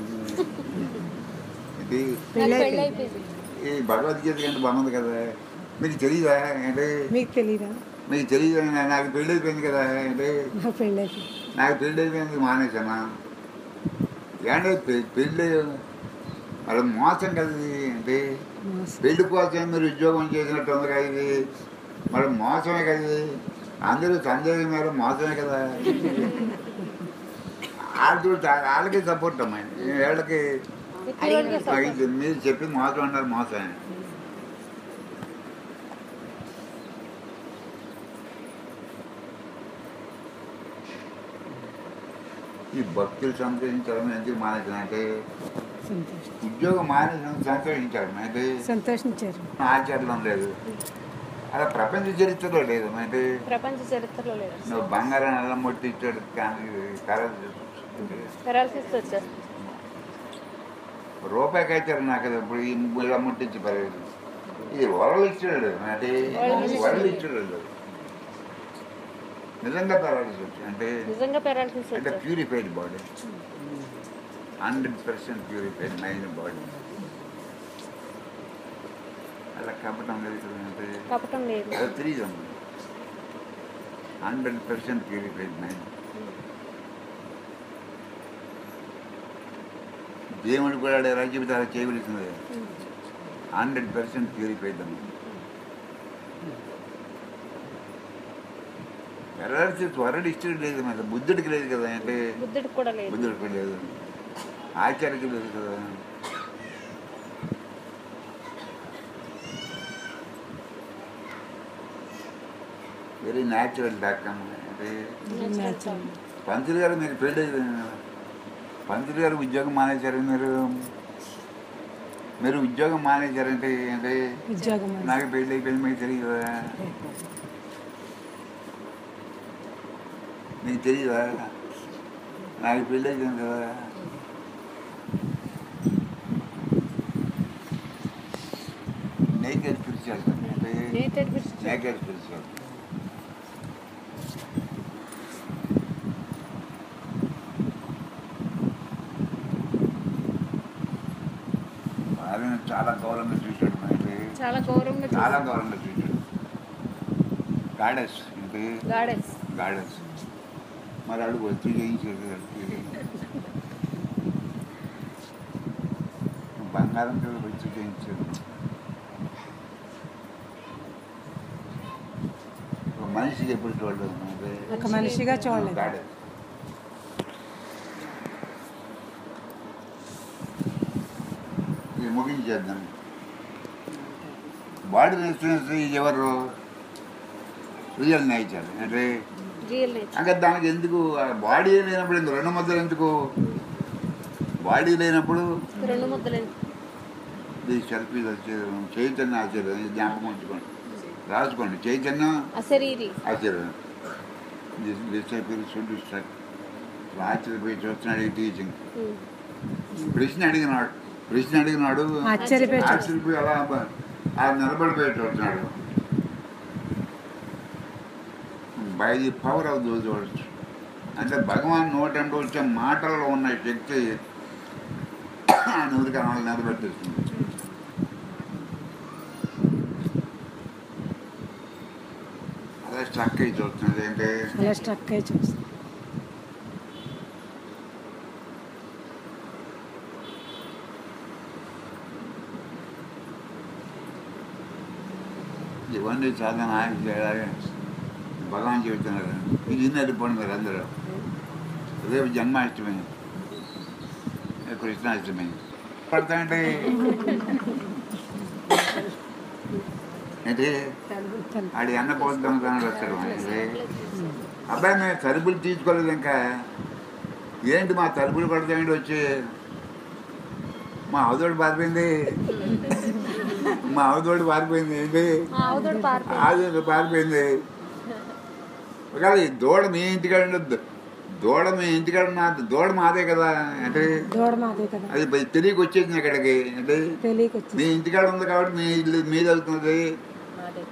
ఇది నాకు పెళ్ళి పెళ్ళి అయిపోయింది. అయిపోయింది ఈ భగవద్గీత కంటే బాగుంది కదా మీకు తెలియదా అంటే మీకు తెలీదా మీకు తెలియదు నాకు పెళ్ళి అయిపోయింది కదా అంటే నాకు పెళ్ళి అయిపోయింది నాకు పెళ్ళి అయిపోయింది మానేశానా ఏంటంటే పె- పెళ్ళి మరి మోసం కదా ఇది అంటే మోసం. పెళ్లి కోసం మీరు ఉద్యోగం చేసినట్టు ఉంది కదా ఇది మరి మోసమే కదా ఇది అందరూ సంజయ్ గారు మోసమే కదా వాళ్ళతో వాళ్ళకి సపోర్ట్ అమ్మా వీళ్ళకి ఇతరులకి ఆ, ఇది మీరు చెప్పి మోసం అన్నారు మోసమే ఈ భక్తులు సంతోషించడం ఎందుకు మానేసిన అంటే సంతోషం ఉద్యోగం మానేసిన సంతోషించడం అంటే సంతోషించారు ఆచారంలో లేదు అలా ప్రపంచ చరిత్రలో లేదు అంటే ప్రపంచ చరిత్రలో లేదు నువ్వు బంగారం ఎలా ముట్టించాడు కానీ కరెన్సీ పెరాలసిస్ వచ్చేస్తుంది రూపాయికి అయితే నాకు అది ఇప్పుడు ఈ ఇలా ముట్టించి పర్లేదు ఇది వరలు ఇచ్చాడు అంటే వరలు ఇచ్చాడు నిజంగా పర్వాలేదు అంటే నిజంగా పెరాలసిస్ అంటే వచ్చేస్తుంది purified body hundred percent purified mind body అలా కప్పటం లేదు అంటే కపటం లేదు అది తెలియదు హండ్రెడ్ పర్సెంట్ ప్యూరిఫైడ్ మైండ్ దేవుడు కూడా ఎలా చెబితే అలా చేయవలసింది హండ్రెడ్ పర్సెంట్ ప్యూరిఫైడ్ అమ్మ పెరాలసిస్ వరడు ఇష్టం లేదు మరి బుద్ధుడికి లేదు కదా అంటే బుద్ధుడికి కూడా లేదు బుద్ధుడికి లేదు ఆచార్యకి లేదు కదా వెరీ న్యాచురల్ డాక్ అమ్మ అంటే న్యాచురల్ పంతులు గారు మీరు పెళ్ళి పంతులు గారు ఉద్యోగం మానేశారు మీరు మీరు ఉద్యోగం మానేశారంటే అంటే ఉద్యోగం అది. నాకు పెళ్ళి అయిపోయింది మీకు తెలియదా మీకు తెలియదా నాకు పెళ్ళి అయిపోయింది కదా నేకెడ్ స్పిరిచువల్ అంటే నేతెడ్ నేకెడ్ స్పిరిచువల్ ఆయన చాలా గౌరవంగా చూశాడు అంటే చాలా గౌరవంగా చాలా చూస్తాం గౌరవంగా చూశాడు గాడెస్ అంటే గాడెస్ గాడెస్ మరి అడుగు వచ్చి చేయించాడు బంగారం పిల్లలు వచ్చి చేయించాడు ఒక మనిషికి ఎప్పుడు చూడలేదు అంటే ఒక మనిషిగా చూడలేదు గాడెస్ ఇది ముగించేద్దాం బాడీ రెస్టారెంట్స్ ఎవరు రియల్ నేచర్ అంటే రియల్ నేచర్ అంటే దానికి ఎందుకు బాడీ లేనప్పుడు ఎందుకు రెండు ముద్దలు ఎందుకు బాడీ లేనప్పుడు రెండు ముద్దలు ఇది సెల్ఫీ వచ్చేది చైతన్య ఆశ్చర్యం ఇది జ్ఞాపకం ఉంచుకోండి రాసుకోండి చైతన్యం అశరీరి ఆశ్చర్యం డిసైపుల్ షుడ్ స్ట్రక్ ఆశ్చర్యపోయి చూస్తున్నాడు ఈ టీచింగ్ ఉమ్. ప్రశ్న అడిగినాడు ప్రశ్న అడిగినాడు ఆశ్చర్యపోయి చూస్తున్నాడు. ఆశ్చర్యపోయి అలా బ- ఆ నిలబడిపోయి చూస్తున్నాడు by the power of those words అంటే భగవాన్ నోటంటే వచ్చే మాటల్లో ఉన్న శక్తి ఆ నూరు కణాలు నిలబెట్టేస్తుంది అదే స్ట్రక్ అయి చూస్తున్నది ఏంటి అలా స్ట్రక్ అయి చూస్తాం ఇవన్నీ సాధన చేయాలి భగవాన్ చెబుతున్నారు ఇది నడిపోండి మీరు అందరూ రేపు జన్మాష్టమి కృష్ణాష్టమి పడతాయంటే ఏంటి తను ఆడి అన్న పోతాను వస్తాడు ఏంటి? అబ్బాయి మేము తలుపులు తీసుకోలేదు ఇంకా ఏంటి మా తలుపులు పడతాయండి వచ్చి మా అవతోడు పారిపోయింది మా అవతోడు పారిపోయింది ఏంటి ఆ ఆవుతోడు పారిపోయి ఆది పారిపోయింది ఒకవేళ ఈ దూడ మీ ఇంటికాడ ఉండదు దూడ మీ ఇంటికాడ ఉన్న దూడ మాదే కదా అంటే దూడ మాదే కదా అది బై- తెలియక వచ్చేసింది ఇక్కడికి అంటే తెలియక మీ వచ్చింది ఇంటికాడ ఉంది కాబట్టి మీ ఇల్లు మీద అవుతున్నది అదే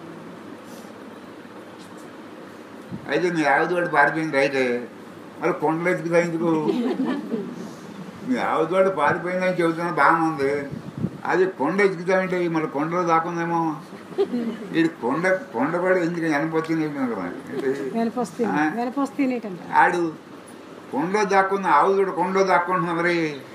అయితే మీ ఆవుదోడు పారిపోయింది రైతే మరి కొండలు ఎత్తుకుతా ఎందుకు మీ ఆవుదోడు పారిపోయిందని చెబుతున్నా బాగానే ఉంది అది కొండ ఎత్తుకుతామంటే మరి కొండలో దాకుందేమో ఇది కొండ కొండపడి ఎందుకు వెనపొచ్చింది వెనపొస్తుంది ఆ. వెనపొస్తుంది ఏంటంట ఆడు కొండలో దాక్కున్న ఆవుదోడు కొండలో దాక్కుంటున్నా మరి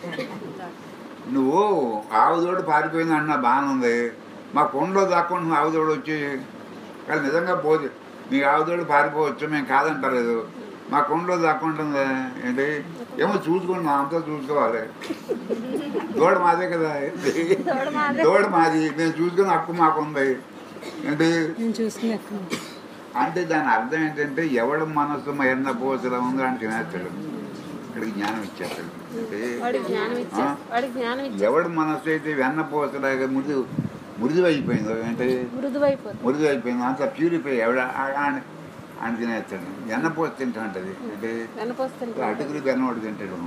నువ్వు ఆవుదోడు పారిపోయింది అన్న బాగానే ఉంది మా కొండలో దాక్కుంటున్న ఆవుదోడు వచ్చి కానీ నిజంగా పోదు మీ ఆవుదోడు పారిపోవచ్చు మేము కాదంటలేదు మా కొండలో దాక్కుంటుంది ఏంటి ఏమో చూసుకోండి మా అంతా చూసుకోవాలి దూడ మాదే కదా దూడ మాదే. దూడ మాది మేము చూసుకుని హక్కు మాకు ఉంది ఏంటి నేను చూసుకుని ఎక్కడ అంటే దాని అర్థం ఏంటంటే ఎవడు మనస్సు ఎన్న పోసలా ఉందో అని తినేస్తాడు ఇక్కడికి జ్ఞానం ఇచ్చేస్తాడు అంటే వాడికి జ్ఞానం ఇచ్చా వాడికి జ్ఞానం ఇచ్చా ఎవడు మనస్సు అయితే వెన్న పోసలాగా మృదు మృదు అయిపోయిందో అంటే మృదువైపోతుంది మృదు అయిపోయిందో అంత ప్యూరిఫై ఎవడ అని అని తినేస్తాడు వెన్న పోసి తింటాంటది అంటే వెనపొస్తుంది అటుకులు బెన్నం ఒకటి తింటాడు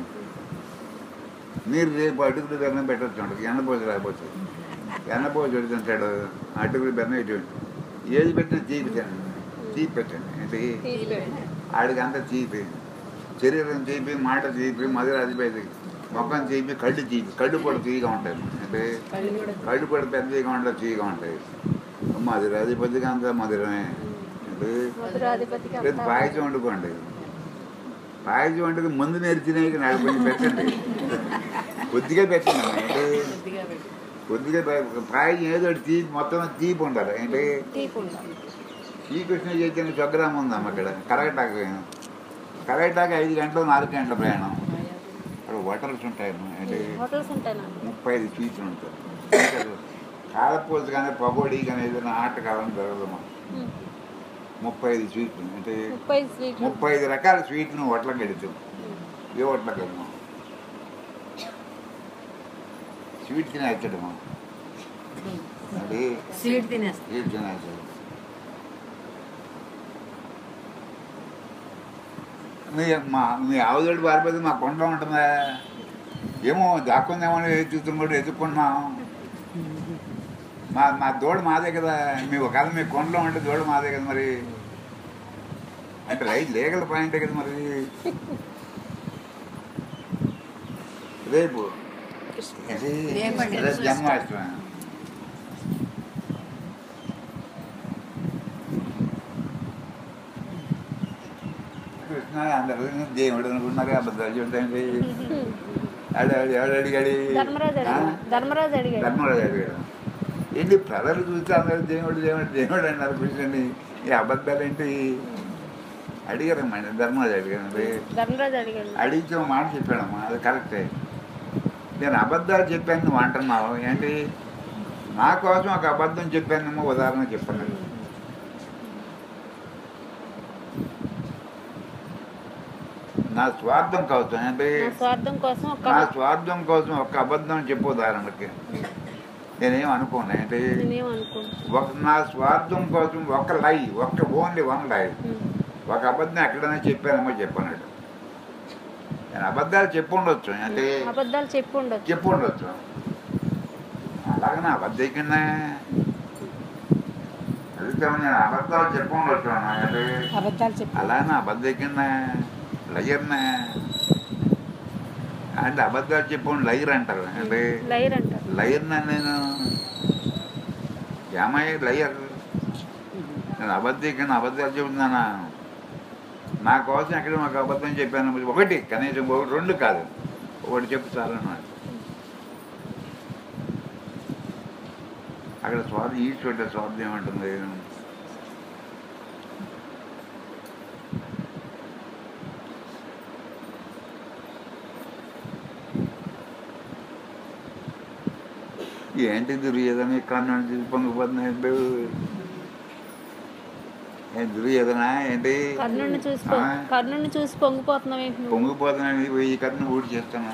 మీరు రేపు అటుకులు బెన్నం పెట్టచ్చు ఉంటుంది ఎన్నపోసి రాకపోతే ఎన్నపోసి ఒకటి తింటాడు అటుకులు బెన్నం ఇటు ఏది పెట్టినా తీపి తినండి తీపి పెట్టండి అంటే ఆడికి అంతా తీపి శరీరం తీపి మాట తీపి మధుర అదిపోయింది మొక్కం తీపి కళ్ళు తీపి కళ్ళు కూడా తీయగా ఉంటాయి అంటే కళ్ళు కూడా పెద్దగా ఉంటాయి తీయగా ఉంటాయి మధుర అధిపతిగా అంతా మధురమే అంటే మధురాధిపతికి రేపు అంతా పాయసం వండుకోండి పాయసం వండుకు ముందు నేర్చినాయి నాకు కొంచెం పెట్టండి కొద్దిగా పెట్టండి అమ్మా. అంటే కొద్దిగా పె- పాయసం ఏదో ఒకటి తీపి మొత్తం తీపి ఉండాలి అంటే తీపి ఉండాలి శ్రీకృష్ణ చైతన్య స్వగ్రామం ఉందమ్మ ఇక్కడ కరగటాకు కరగటాకు ఐదు గంటలు నాలుగు గంటల ప్రయాణం అక్కడ హోటల్స్ ఉంటాయమ్మా అంటే హోటల్స్ ఉంటాయి నాకు ముప్పై ఐదు స్వీట్లు ఉంటాయి కాలపూస కానీ పకోడీ కానీ ఏదైనా ఆట కావాలని జరగదమ్మా ఉమ్. ముప్పై ఐదు స్వీట్లు అంటే ముప్పై స్వీట్లు ముప్పై ఐదు రకాల స్వీట్ను హోటల్కి వెళుతాం ఏ హోటల్కి వెళ్దాం స్వీట్ తినేస్తాడమ్మా అది స్వీట్ తినేస్తా స్వీట్ తినేస్తాడు మీ మా మీ ఆవుదోడు పారిపోతే మా కొండ ఉంటుందా ఏమో దాక్కుందేమో అని చూస్తున్న కూడా ఎత్తుకుంటున్నాం మా మా దూడ మాదే కదా మీ ఒకవేళ మీ కొండలో ఉంటే దూడ మాదే కదా మరి అంటే రైట్ లీగల్ పాయింటే కదా మరి రేపు ఇది రేపండి. రేపు జన్మాష్టమి చెప్తున్నా అందరూ దేవుడు అనుకున్నారు అబద్ధాలు చెప్తాండి ఆడు ఆడు ఎవడు అడిగాడు ధర్మరాజు ఆ? అడిగాడు ధర్మరాజు అడిగాడు ధర్మరాజు అడిగాడు ఏంటి ప్రజలు చూస్తే అందరూ దేవుడు దేవుడు దేవుడు అన్నారు కృష్ణుని ఈ అబద్ధాలు ఏంటి అడిగారమ్మా ధర్మరాజు అడిగాను ధర్మరాజు అడిగాడు అడిగితే ఒక మాట చెప్పాడమ్మా అది కరెక్టే నేను అబద్ధాలు చెప్పాను నువ్వు అంటున్నావు ఏంటి నా కోసం ఒక అబద్ధం చెప్పానేమో ఉదాహరణ చెప్పాను నా స్వార్థం కోసం ఏంటి నా స్వార్థం కోసం ఒక నా స్వార్థం కోసం ఒక అబద్ధం చెప్పు ఉదాహరణకి నేనేం అనుకోను ఏంటి నేనేం అనుకోను ఒక నా స్వార్థం కోసం ఒక లై ఒక్క ఓన్లీ వన్ లై ఒక అబద్ధం ఎక్కడైనా చెప్పానేమో చెప్పన్నాడు నేను అబద్ధాలు చెప్పు ఉండొచ్చు అంటే అబద్ధాలు చెప్పు ఉండొచ్చు చెప్పు ఉండొచ్చు అలాగే నా అబద్ధం కింద అడిగితే నేను అబద్ధాలు చెప్పు ఉండొచ్చు అన్నా. అంటే అబద్ధాలు చెప్పి అలా నా అబద్ధం కింద లయర్నా అంటే అబద్ధాలు చెప్పు లైర్ అంటారు అంటే లైర్ అంటారు లయర్నా నేను ఏమయ్య లయర్ నేను అబద్ధం అబద్ధాలు చెబుతున్నానా నా కోసం ఎక్కడ మాకు అబద్ధం చెప్పాను ఒకటి కనీసం ఒకటి రెండు కాదు ఒకటి చెప్పు చాలన్నాడు అక్కడ స్వార్థం ఈశ్వరుడు స్వార్థం ఏమంటుంది ఏంటి దుర్యోధన కన్ను చూసి పొంగిపోతున్నాడు ఏం దుర్యోధన ఏంటి కర్ణుని చూసి ఆ? కర్ణుని చూసి పొంగిపోతున్నావు ఏంటి నువ్వు పొంగిపోతున్నాడు ఈ కన్ను ఊడి చేస్తాను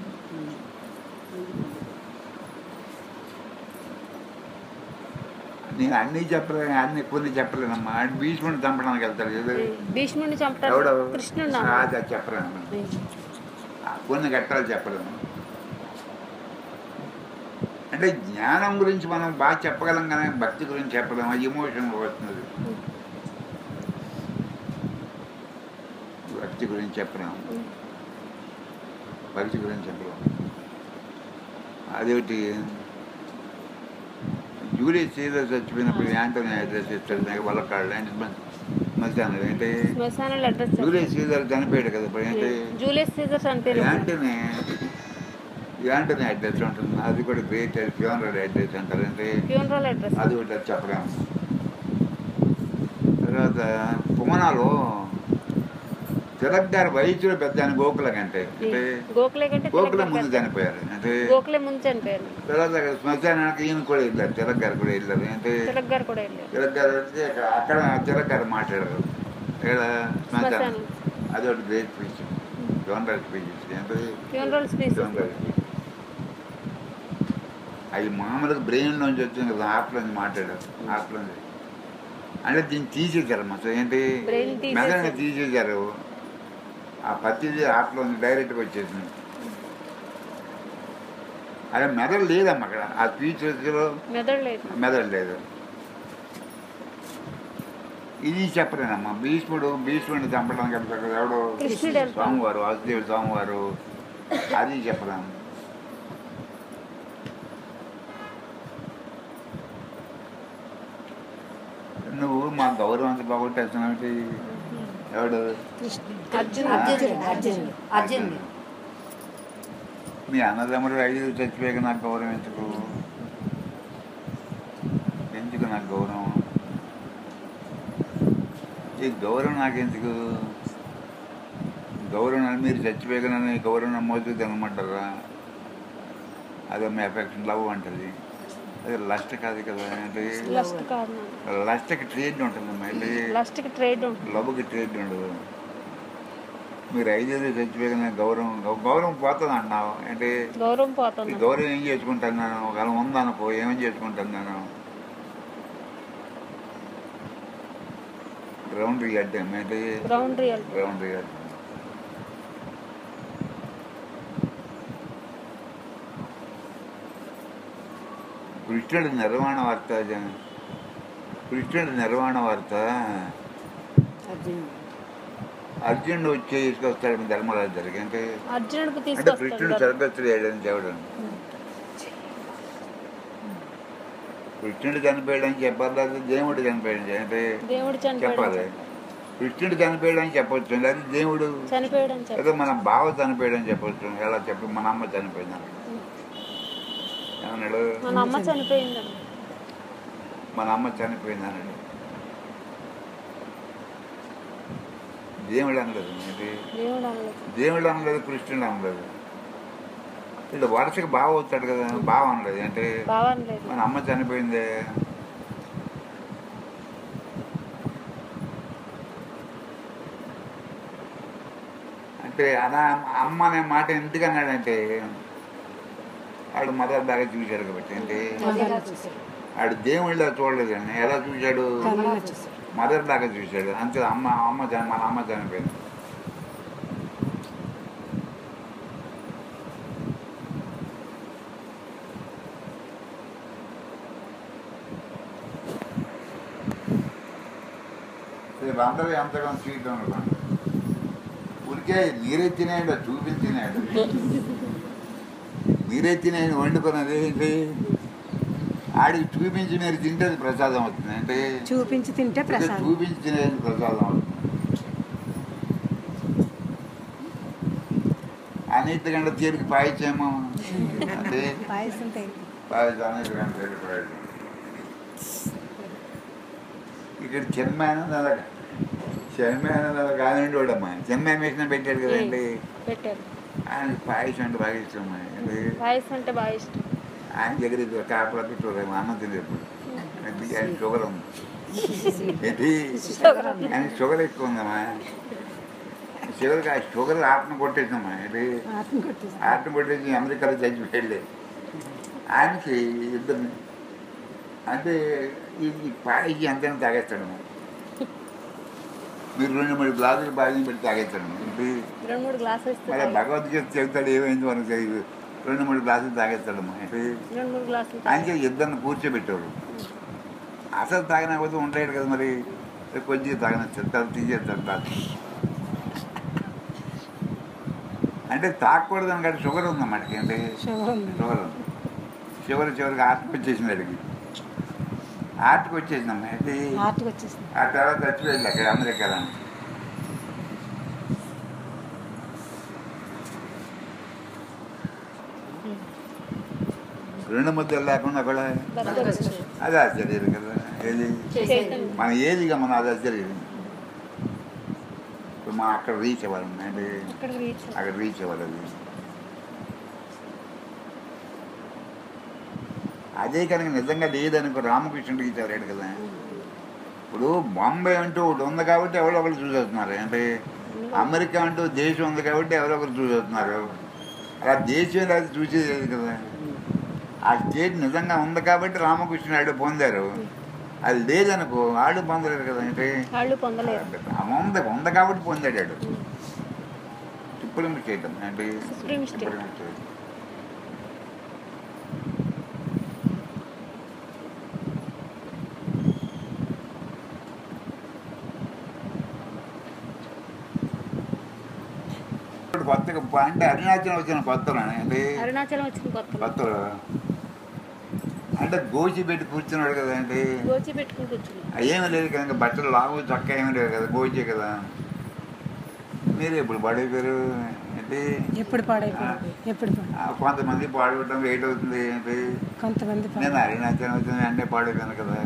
నేను అన్నీ చెప్పలే అన్ని కొన్ని చెప్పలేనమ్మా అంటే భీష్ముడిని చంపడానికి వెళ్తాడు కదా భీష్ముడిని ఎవడు చంపడానికి కృష్ణుడు ఆ, అది చెప్పలేను ఆ, కొన్ని ఘట్టాలు చెప్పలేము అంటే జ్ఞానం గురించి మనం బాగా చెప్పగలం కానీ భక్తి గురించి చెప్పలేము ఎమోషన్ వస్తున్నది భక్తి గురించి చెప్పలేము భక్తి గురించి చెప్పలేము అదొకటి జూలియస్ సీజర్ చచ్చిపోయినప్పుడు యాంటోనీ అడ్రస్ ఇస్తాడు నాకు వాళ్ళ కాళ్ళు అంటే మధ్యాహ్నం ఏంటి శ్మశానాలు అడ్రస్ జూలియస్ సీజర్ చనిపోయాడు కదా ఇప్పుడు ఏంటి జూలియస్ సీజర్ చనిపోయారు యాంటనీ యాంటనీ అడ్రస్ ఉంటుంది అది కూడా గ్రేట్ ఫ్యూనరల్ అడ్రస్ అంటారు అంటే ఫ్యూనరల్ అడ్రస్ అది ఒకటి చెప్పలేము తర్వాత పుమనాలో తిలక్ గారి వయసులో పెద్ద ఆయన గోకుల కంటే అంటే గోఖలే కంటే గోకుల తిలక్ ముందు గారు- చనిపోయారు అంటే గోఖలే ముందు చనిపోయారు తర్వాత అక్కడ శ్మశానానికి ఈయన కూడా వెళ్ళారు తిలక్ గారు కూడా వెళ్ళారు అంటే తిలక్ గారు కూడా వెళ్ళారు తిలక్ గారు వచ్చి అక్కడ- అక్కడ తిలక్ గారు మాట్లాడారు ఇక్కడ శ్మశానం శ్మశానం. అది ఒకటి గ్రేట్ స్పీచ్ జోనరల్ స్పీచ్ అంటే ఫ్యూనరల్ స్పీచ్ జోనరల్ స్పీచ్ అవి మామూలుగా బ్రెయిన్ నుంచి వచ్చింది కదా హార్ట్లో నుంచి మాట్లాడారు హార్ట్లో నుంచి అంటే దీన్ని తీసేశారు మొత్తం ఏంటి Brain తీసేశారు. మెదడుని తీసేశారు ఆ పత్తిది హార్ట్లో నుంచి డైరెక్ట్గా వచ్చేసింది అదే మెదడు లేదమ్మా అక్కడ ఆ స్పీచ్లో మెదడు లేదు మెదడు లేదు ఇది చెప్పలేనమ్మా భీష్ముడు భీష్ముడిని చంపడానికి వెళ్తాడు ఎవడు కృష్ణుడు వెళ్తాడు. స్వామివారు వాసుదేవుడు స్వామివారు అది చెప్పలేము నువ్వు మా గౌరవం అంత బాగొట్టేస్తున్నావు ఎవడు అర్జున్ అర్జునుడు అర్జునుడు అర్జునుడు మీ అన్నదమ్ముడు ఐదు చచ్చిపోయాక నాకు గౌరవం ఎందుకు ఎందుకు నాకు గౌరవం ఈ గౌరవం నాకెందుకు గౌరవం అని మీరు చచ్చిపోయాక నన్ను ఈ గౌరవం మోసుకు తినమంటారా అదే మీ ఎఫెక్షన్ లవ్ అంటది అది లస్ట్ కాదు కదా అంటే లస్ట్ కాదు లస్ట్కి ట్రేడ్ ఉంటుంది మళ్ళీ లస్ట్ కి ట్రేడ్ ఉంటుంది లవ్కి ట్రేడ్ ఉండదు మీరు ఐదేళ్ళు చచ్చిపోయాక నాకు గౌరవం గౌరవం పోతుంది అంటున్నావు అంటే గౌరవం ఈ పోతుంది గౌరవం ఏం చేసుకుంటాను నేను ఒకవేళ ఉందనుకో ఏమేం చేసుకుంటాను నేను గ్రౌండ్ రియాలిటీ అంటే గ్రౌండ్ రియల్ గ్రౌండ్ రియాలిటీ కృష్ణుడి నిర్వాణ వార్త జన- కృష్ణుడి నిర్వాణ వార్త అర్జునుడు అర్జునుడు వచ్చి తీసుకొస్తాడు ధర్మరాజు దగ్గరికి అంటే అర్జునుడికి అంటే కృష్ణుడు తీసుకొస్తాడు స్వర్గస్థుడు అయ్యాడని చెప్పడం కృష్ణుడు చనిపోయాడని చెప్పాలి లేదా దేవుడు చనిపోయాడని అంటే దేవుడు చెప్పాలి చనిపోయాడు కృష్ణుడు చనిపోయాడని చెప్పొచ్చు అది దేవుడు చనిపోయాడు అని చెప్పి ఏదో మన బావ చనిపోయాడని చెప్పొచ్చు ఎలా చెప్పి మన అమ్మ చనిపోయిందని ఏమన్నాడు మన అమ్మ చనిపోయిందండి మన అమ్మ చనిపోయిందన్నాడు దేవుడు అనలేదు ఏంటి దేవుడు అనలేదు దేవుడు అనలేదు కృష్ణుడు అనలేదు ఇట్లా వరుసగా బావ వచ్చాడు కదా బావ అనలేదు అంటే బావ అనలేదు మన అమ్మ చనిపోయిందే అంటే అలా అమ్మ అనే మాట ఎందుకు అన్నాడంటే ఆడు మదర్ దాకా చూశాడు కాబట్టి అంటే మదిగా చూశాడు ఆడు దేవుళ్ళ చూడలేదండి ఎలా చూశాడు కళ్ళలో చూశాడు మదర్ దాకా చూశాడు అంతే అమ్మ అమ్మ చని- మన అమ్మ చనిపోయింది రేపు అందరూ ఎంతగానో స్వీట్ అనుకోండి ఊరికే మీరే తినేయండి అది చూపించి తినేయండి మీరే తినేయండి వండుకున్నది ఏంటి ఆడికి చూపించి మీరు తింటే అది ప్రసాదం అవుతుంది అంటే చూపించి తింటే ప్రసాదం చూపించి తినేది ప్రసాదం అవుతుంది అన్నిటికంటే తీరికి పాయిచ్చేమో అంటే పాయసం తేలి పాయసం అన్నిటికంటే తీరికి పాయసం ఇక్కడ చెన్మానంద చెన్మానంద కాదండి వాడమ్మా చెన్మామేషన్ పెట్టాడు కదండి పెట్టారు ఆయన పాయసం అంటే బాగా ఇష్టం అమ్మా. అంటే పాయసం అంటే బాగా ఇష్టం ఆయన దగ్గర ఇది కాపలా పెట్టుకోలేము అన్నం తినేప్పుడు ఆయన షుగర్ ఉంది ఏంటి ఆయన షుగర్ ఎక్కువ ఉందమ్మా షుగర్ ఆ షుగర్ ఆటను కొట్టేసామ్మా ఏంటి ఆత్మ కొట్టేసి ఆటను కొట్టేసి అమెరికాలో చచ్చిపోయాడు ఆయనకి ఇద్దరు అంటే ఈ ఈ పాయికి ఎంతైనా తాగేస్తాడు మీరు రెండు మూడు గ్లాసులు బాగా పెట్టి తాగేస్తాడు ఏంటి రెండు మూడు గ్లాసెస్ మరి భగవద్గీత చెబుతాడు ఏమైంది మనకు తెలియదు రెండు మూడు గ్లాసులు తాగేస్తాడమ్మా ఏంటి రెండు మూడు గ్లాసులు ఆయనకి ఇద్దరిని కూర్చోబెట్టేవారు అసలు తాగనకపోతే ఉండలేడు కదా మరి కొద్దిగా తాగనొచ్చారు తర్వాత తీసేస్తారు గ్లాస్ అంటే తాగకూడదు అని షుగర్ ఉందన్నమాట అంటే షుగర్ ఉంది షుగర్ ఉంది చివరి చివరికి ఆర్ట్కి వచ్చేసింది అడిగి ఆర్ట్కి వచ్చేసిందమ్మా అయితే ఆర్ట్కి వచ్చేసింది ఆ తర్వాత చచ్చిపోయింది అక్కడ అమెరికాలో రెండు ముద్దలు లేకుండా కూడా బతకొచ్చు అది ఆశ్చర్యం కదా ఏది చేద్దాం మన ఏదిగా మన అది ఆశ్చర్యం ఇప్పుడు మనం అక్కడ రీచ్ అవ్వాలి అంటే అక్కడ రీచ్ అక్కడ రీచ్ అవ్వాలి అది అదే కనుక నిజంగా లేదనుకో రామకృష్ణుడికి చదివాడు కదా ఇప్పుడు బాంబే అంటూ ఒకటి ఉంది కాబట్టి ఎవరో ఒకరు చూసేస్తున్నారు అంటే అమెరికా అంటూ దేశం ఉంది కాబట్టి ఎవరో ఒకరు చూసేస్తున్నారు అలా దేశం లేదు చూసేది లేదు కదా ఆ స్టేట్ నిజంగా ఉంది కాబట్టి రామకృష్ణుడు పొందారు అది లేదనుకో ఆడు పొందలేరు కదా అంటే వాళ్ళు పొందలేరు ఉంది ఉంది కాబట్టి పొందాడు ఆడు సుప్రీం స్టేట్ అంటే సుప్రీం స్టేట్ సుప్రీం స్టేట్ ఇప్పుడు కొత్తగా అంటే అరుణాచలం వచ్చిన కొత్తలో అంటే అరుణాచలం వచ్చిన కొత్త కొత్తలో అంటే గోచి పెట్టి కూర్చున్నాడు కదా అంటే గోచి పెట్టుకుని కూర్చున్నాం ఏమీ లేదు కదా ఇంకా బట్టలు లాగు చొక్కా ఏమీ లేదు కదా గోచే కదా మీరు ఎప్పుడు పడైపోయారు ఏంటి ఎప్పుడు పాడైపోయింది ఎప్పుడు పాడు ఆ, కొంతమంది పాడుకోవటం లేట్ అవుతుంది ఏంటి కొంతమంది పాడు నేను అరుణాచలం వచ్చింది అన్నీ పాడైపోయాను కదా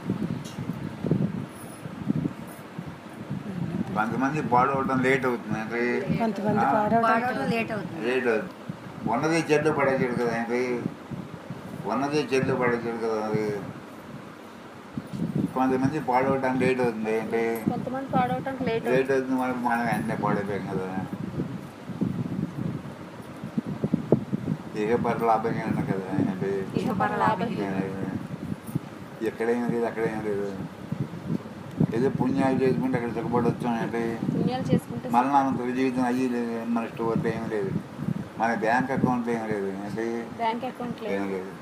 కొంతమంది పాడవటం లేట్ అవుతుంది ఏంటి కొంతమంది ఆ, పాడవడం పాడవడం లేట్ అవుతుంది లేట్ అవుతుంది ఉన్నది చెట్లు పడేసాడు కదా ఏంటి ఉన్నది చెట్లు పడేసాడు కదా అది కొంతమంది పాడవటం లేట్ అవుతుంది ఏంటి కొంతమంది పాడవటానికి లేట్ లేట్ అవుతుంది మనకు మనం వెంటనే పాడైపోయాం కదా ఇక పట్ల లాభంగా ఉన్నాం కదా ఏంటి ఇక పరలాభం ఎక్కడేం లేదు అక్కడేం లేదు ఏదో పుణ్యాలు చేసుకుంటే అక్కడ సుఖపడవచ్చు అంటే పుణ్యాలు చేసుకుంటే మరణానంతర జీవితం అయ్యి లేదు మన స్టోర్లో ఏం లేదు మన బ్యాంక్ అకౌంట్లో ఏం లేదు అంటే బ్యాంక్ అకౌంట్ ఏం లేదు లేదు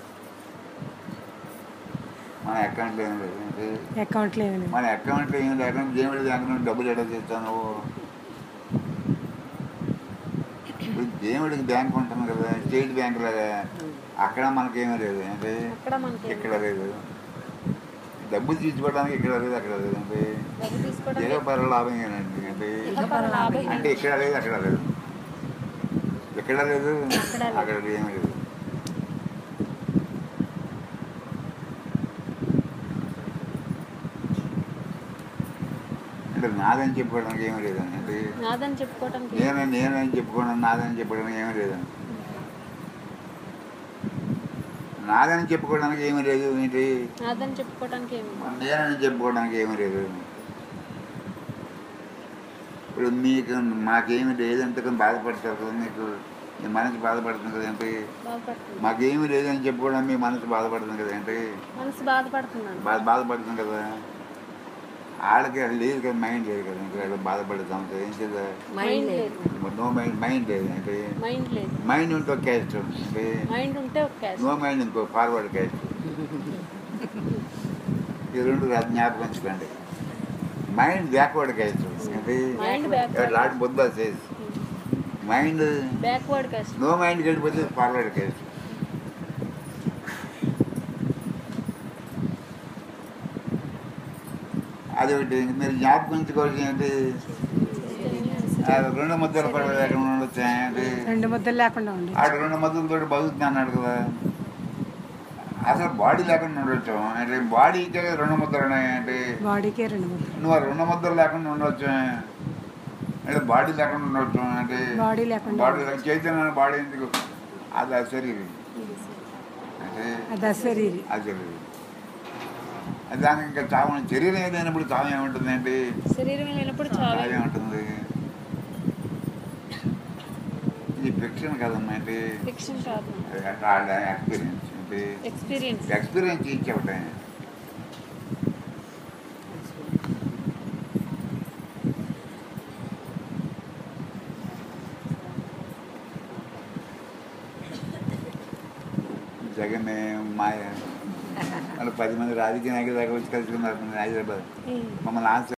మన అకౌంట్లో ఏం లేదు అంటే అకౌంట్లో ఏమి లేదు మన అకౌంట్లో ఏం లేకుండా దేవుడి దాకా డబ్బులు ఎడ చేస్తాను ఇప్పుడు దేవుడికి బ్యాంక్ ఉంటుంది కదా స్టేట్ బ్యాంక్ లాగా అక్కడ మనకేమీ లేదు అంటే అక్కడ మనకి ఇక్కడ లేదు డబ్బు తీసుకోవడానికి ఇక్కడ లేదు అక్కడ లేదు అంటే డబ్బు తీసుకోవడం ఏదో పర లాభం ఏనండి అంటే ఇహపర లాభం అంటే ఇక్కడ లేదు అక్కడ లేదు ఎక్కడ లేదు అక్కడ లేదు. అక్కడ ఏమీ లేదు అంటే నాదని చెప్పుకోవడానికి ఏమీ లేదండి అంటే నాదని చెప్పుకోవడానికి నేను నేనని చెప్పుకోవడం నాదని చెప్పుకోవడానికి ఏమీ లేదండి నాదని చెప్పుకోవడానికి ఏమీ లేదు ఏంటి నాదని చెప్పుకోవడానికి ఏమి నేనని చెప్పుకోవడానికి ఏమీ లేదు ఇప్పుడు మీకు మాకేమి లేదంటే కొంచెం బాధపడతారు కదా మీకు మీ మనసు బాధపడుతుంది కదా ఏంటి బాధపడుతుంది మాకేమీ లేదని చెప్పుకోవడం మీ మనసు బాధపడుతుంది కదా ఏంటి మనసు బాధపడుతున్నాను బాధ బాధపడుతుంది కదా ఆడకి అది లేదు కదా మైండ్ లేదు కదా ఇంకా ఏదో బాధపడుతాం కదా ఏం చేద్దా మైండ్ లేదు నో మైండ్ మైండ్ లేదు అంటే మైండ్ లేదు మైండ్ ఉంటే ఒక క్యాస్ట్ అంటే మైండ్ ఉంటే ఒక క్యాష్ నో మైండ్ ఇంకో ఫార్వర్డ్ క్యాస్ట్ ఈ రెండు రా- జ్ఞాపకం ఉంచుకోండి మైండ్ బ్యాక్వర్డ్ క్యాస్ట్ అంటే mind back lot Buddha says mind backward caste no mind వెళ్ళిపోతే ఫార్వర్డ్ క్యాస్ట్ అదొకటి మీరు జ్ఞాపకం ఉంచుకోవాల్సింది ఏంటి ఆ రెండు ముద్దలు కూడా లేకుండా ఉండొచ్చు ఏంటి రెండు ముద్దలు లేకుండా ఉండి ఆడు రెండు మధ్యలతో బతుకుతుంది అన్నాడు కదా అసలు బాడీ లేకుండా ఉండొచ్చు అంటే బాడీకే రెండు ముద్దలు ఉన్నాయంటే బాడీకే రెండు ముద్దలు నువ్వు ఆ రెండు ముద్దలు లేకుండా ఉండొచ్చు అంటే బాడీ లేకుండా ఉండొచ్చు అంటే బాడీ లేకుండా బాడీ లేకుండా చైతన్య బాడీ ఎందుకు అది ఆ శరీరం అంటే అది అశరీరి ఆ శరీరం అది దానికి ఇంకా చావు శరీరం ఏదైనప్పుడు చావు ఏముంటుంది ఏంటి శరీరం లేనప్పుడు చావే చావు ఏముంటుంది ఇది ఫిక్షన్ కదమ్మా అంటే ఫిక్షన్ కాదు వాళ్ళ ఎక్స్పీరియన్స్ అంటే ఎక్స్పీరియన్స్ ఎక్స్పీరియన్స్ ఇచ్చేవటే జగన్ మాయ వాళ్ళు పది మంది రాజకీయ నాయకులు దాకా వచ్చి కలుసుకున్నారు హైదరాబాద్ మమ్మల్ని ఆశ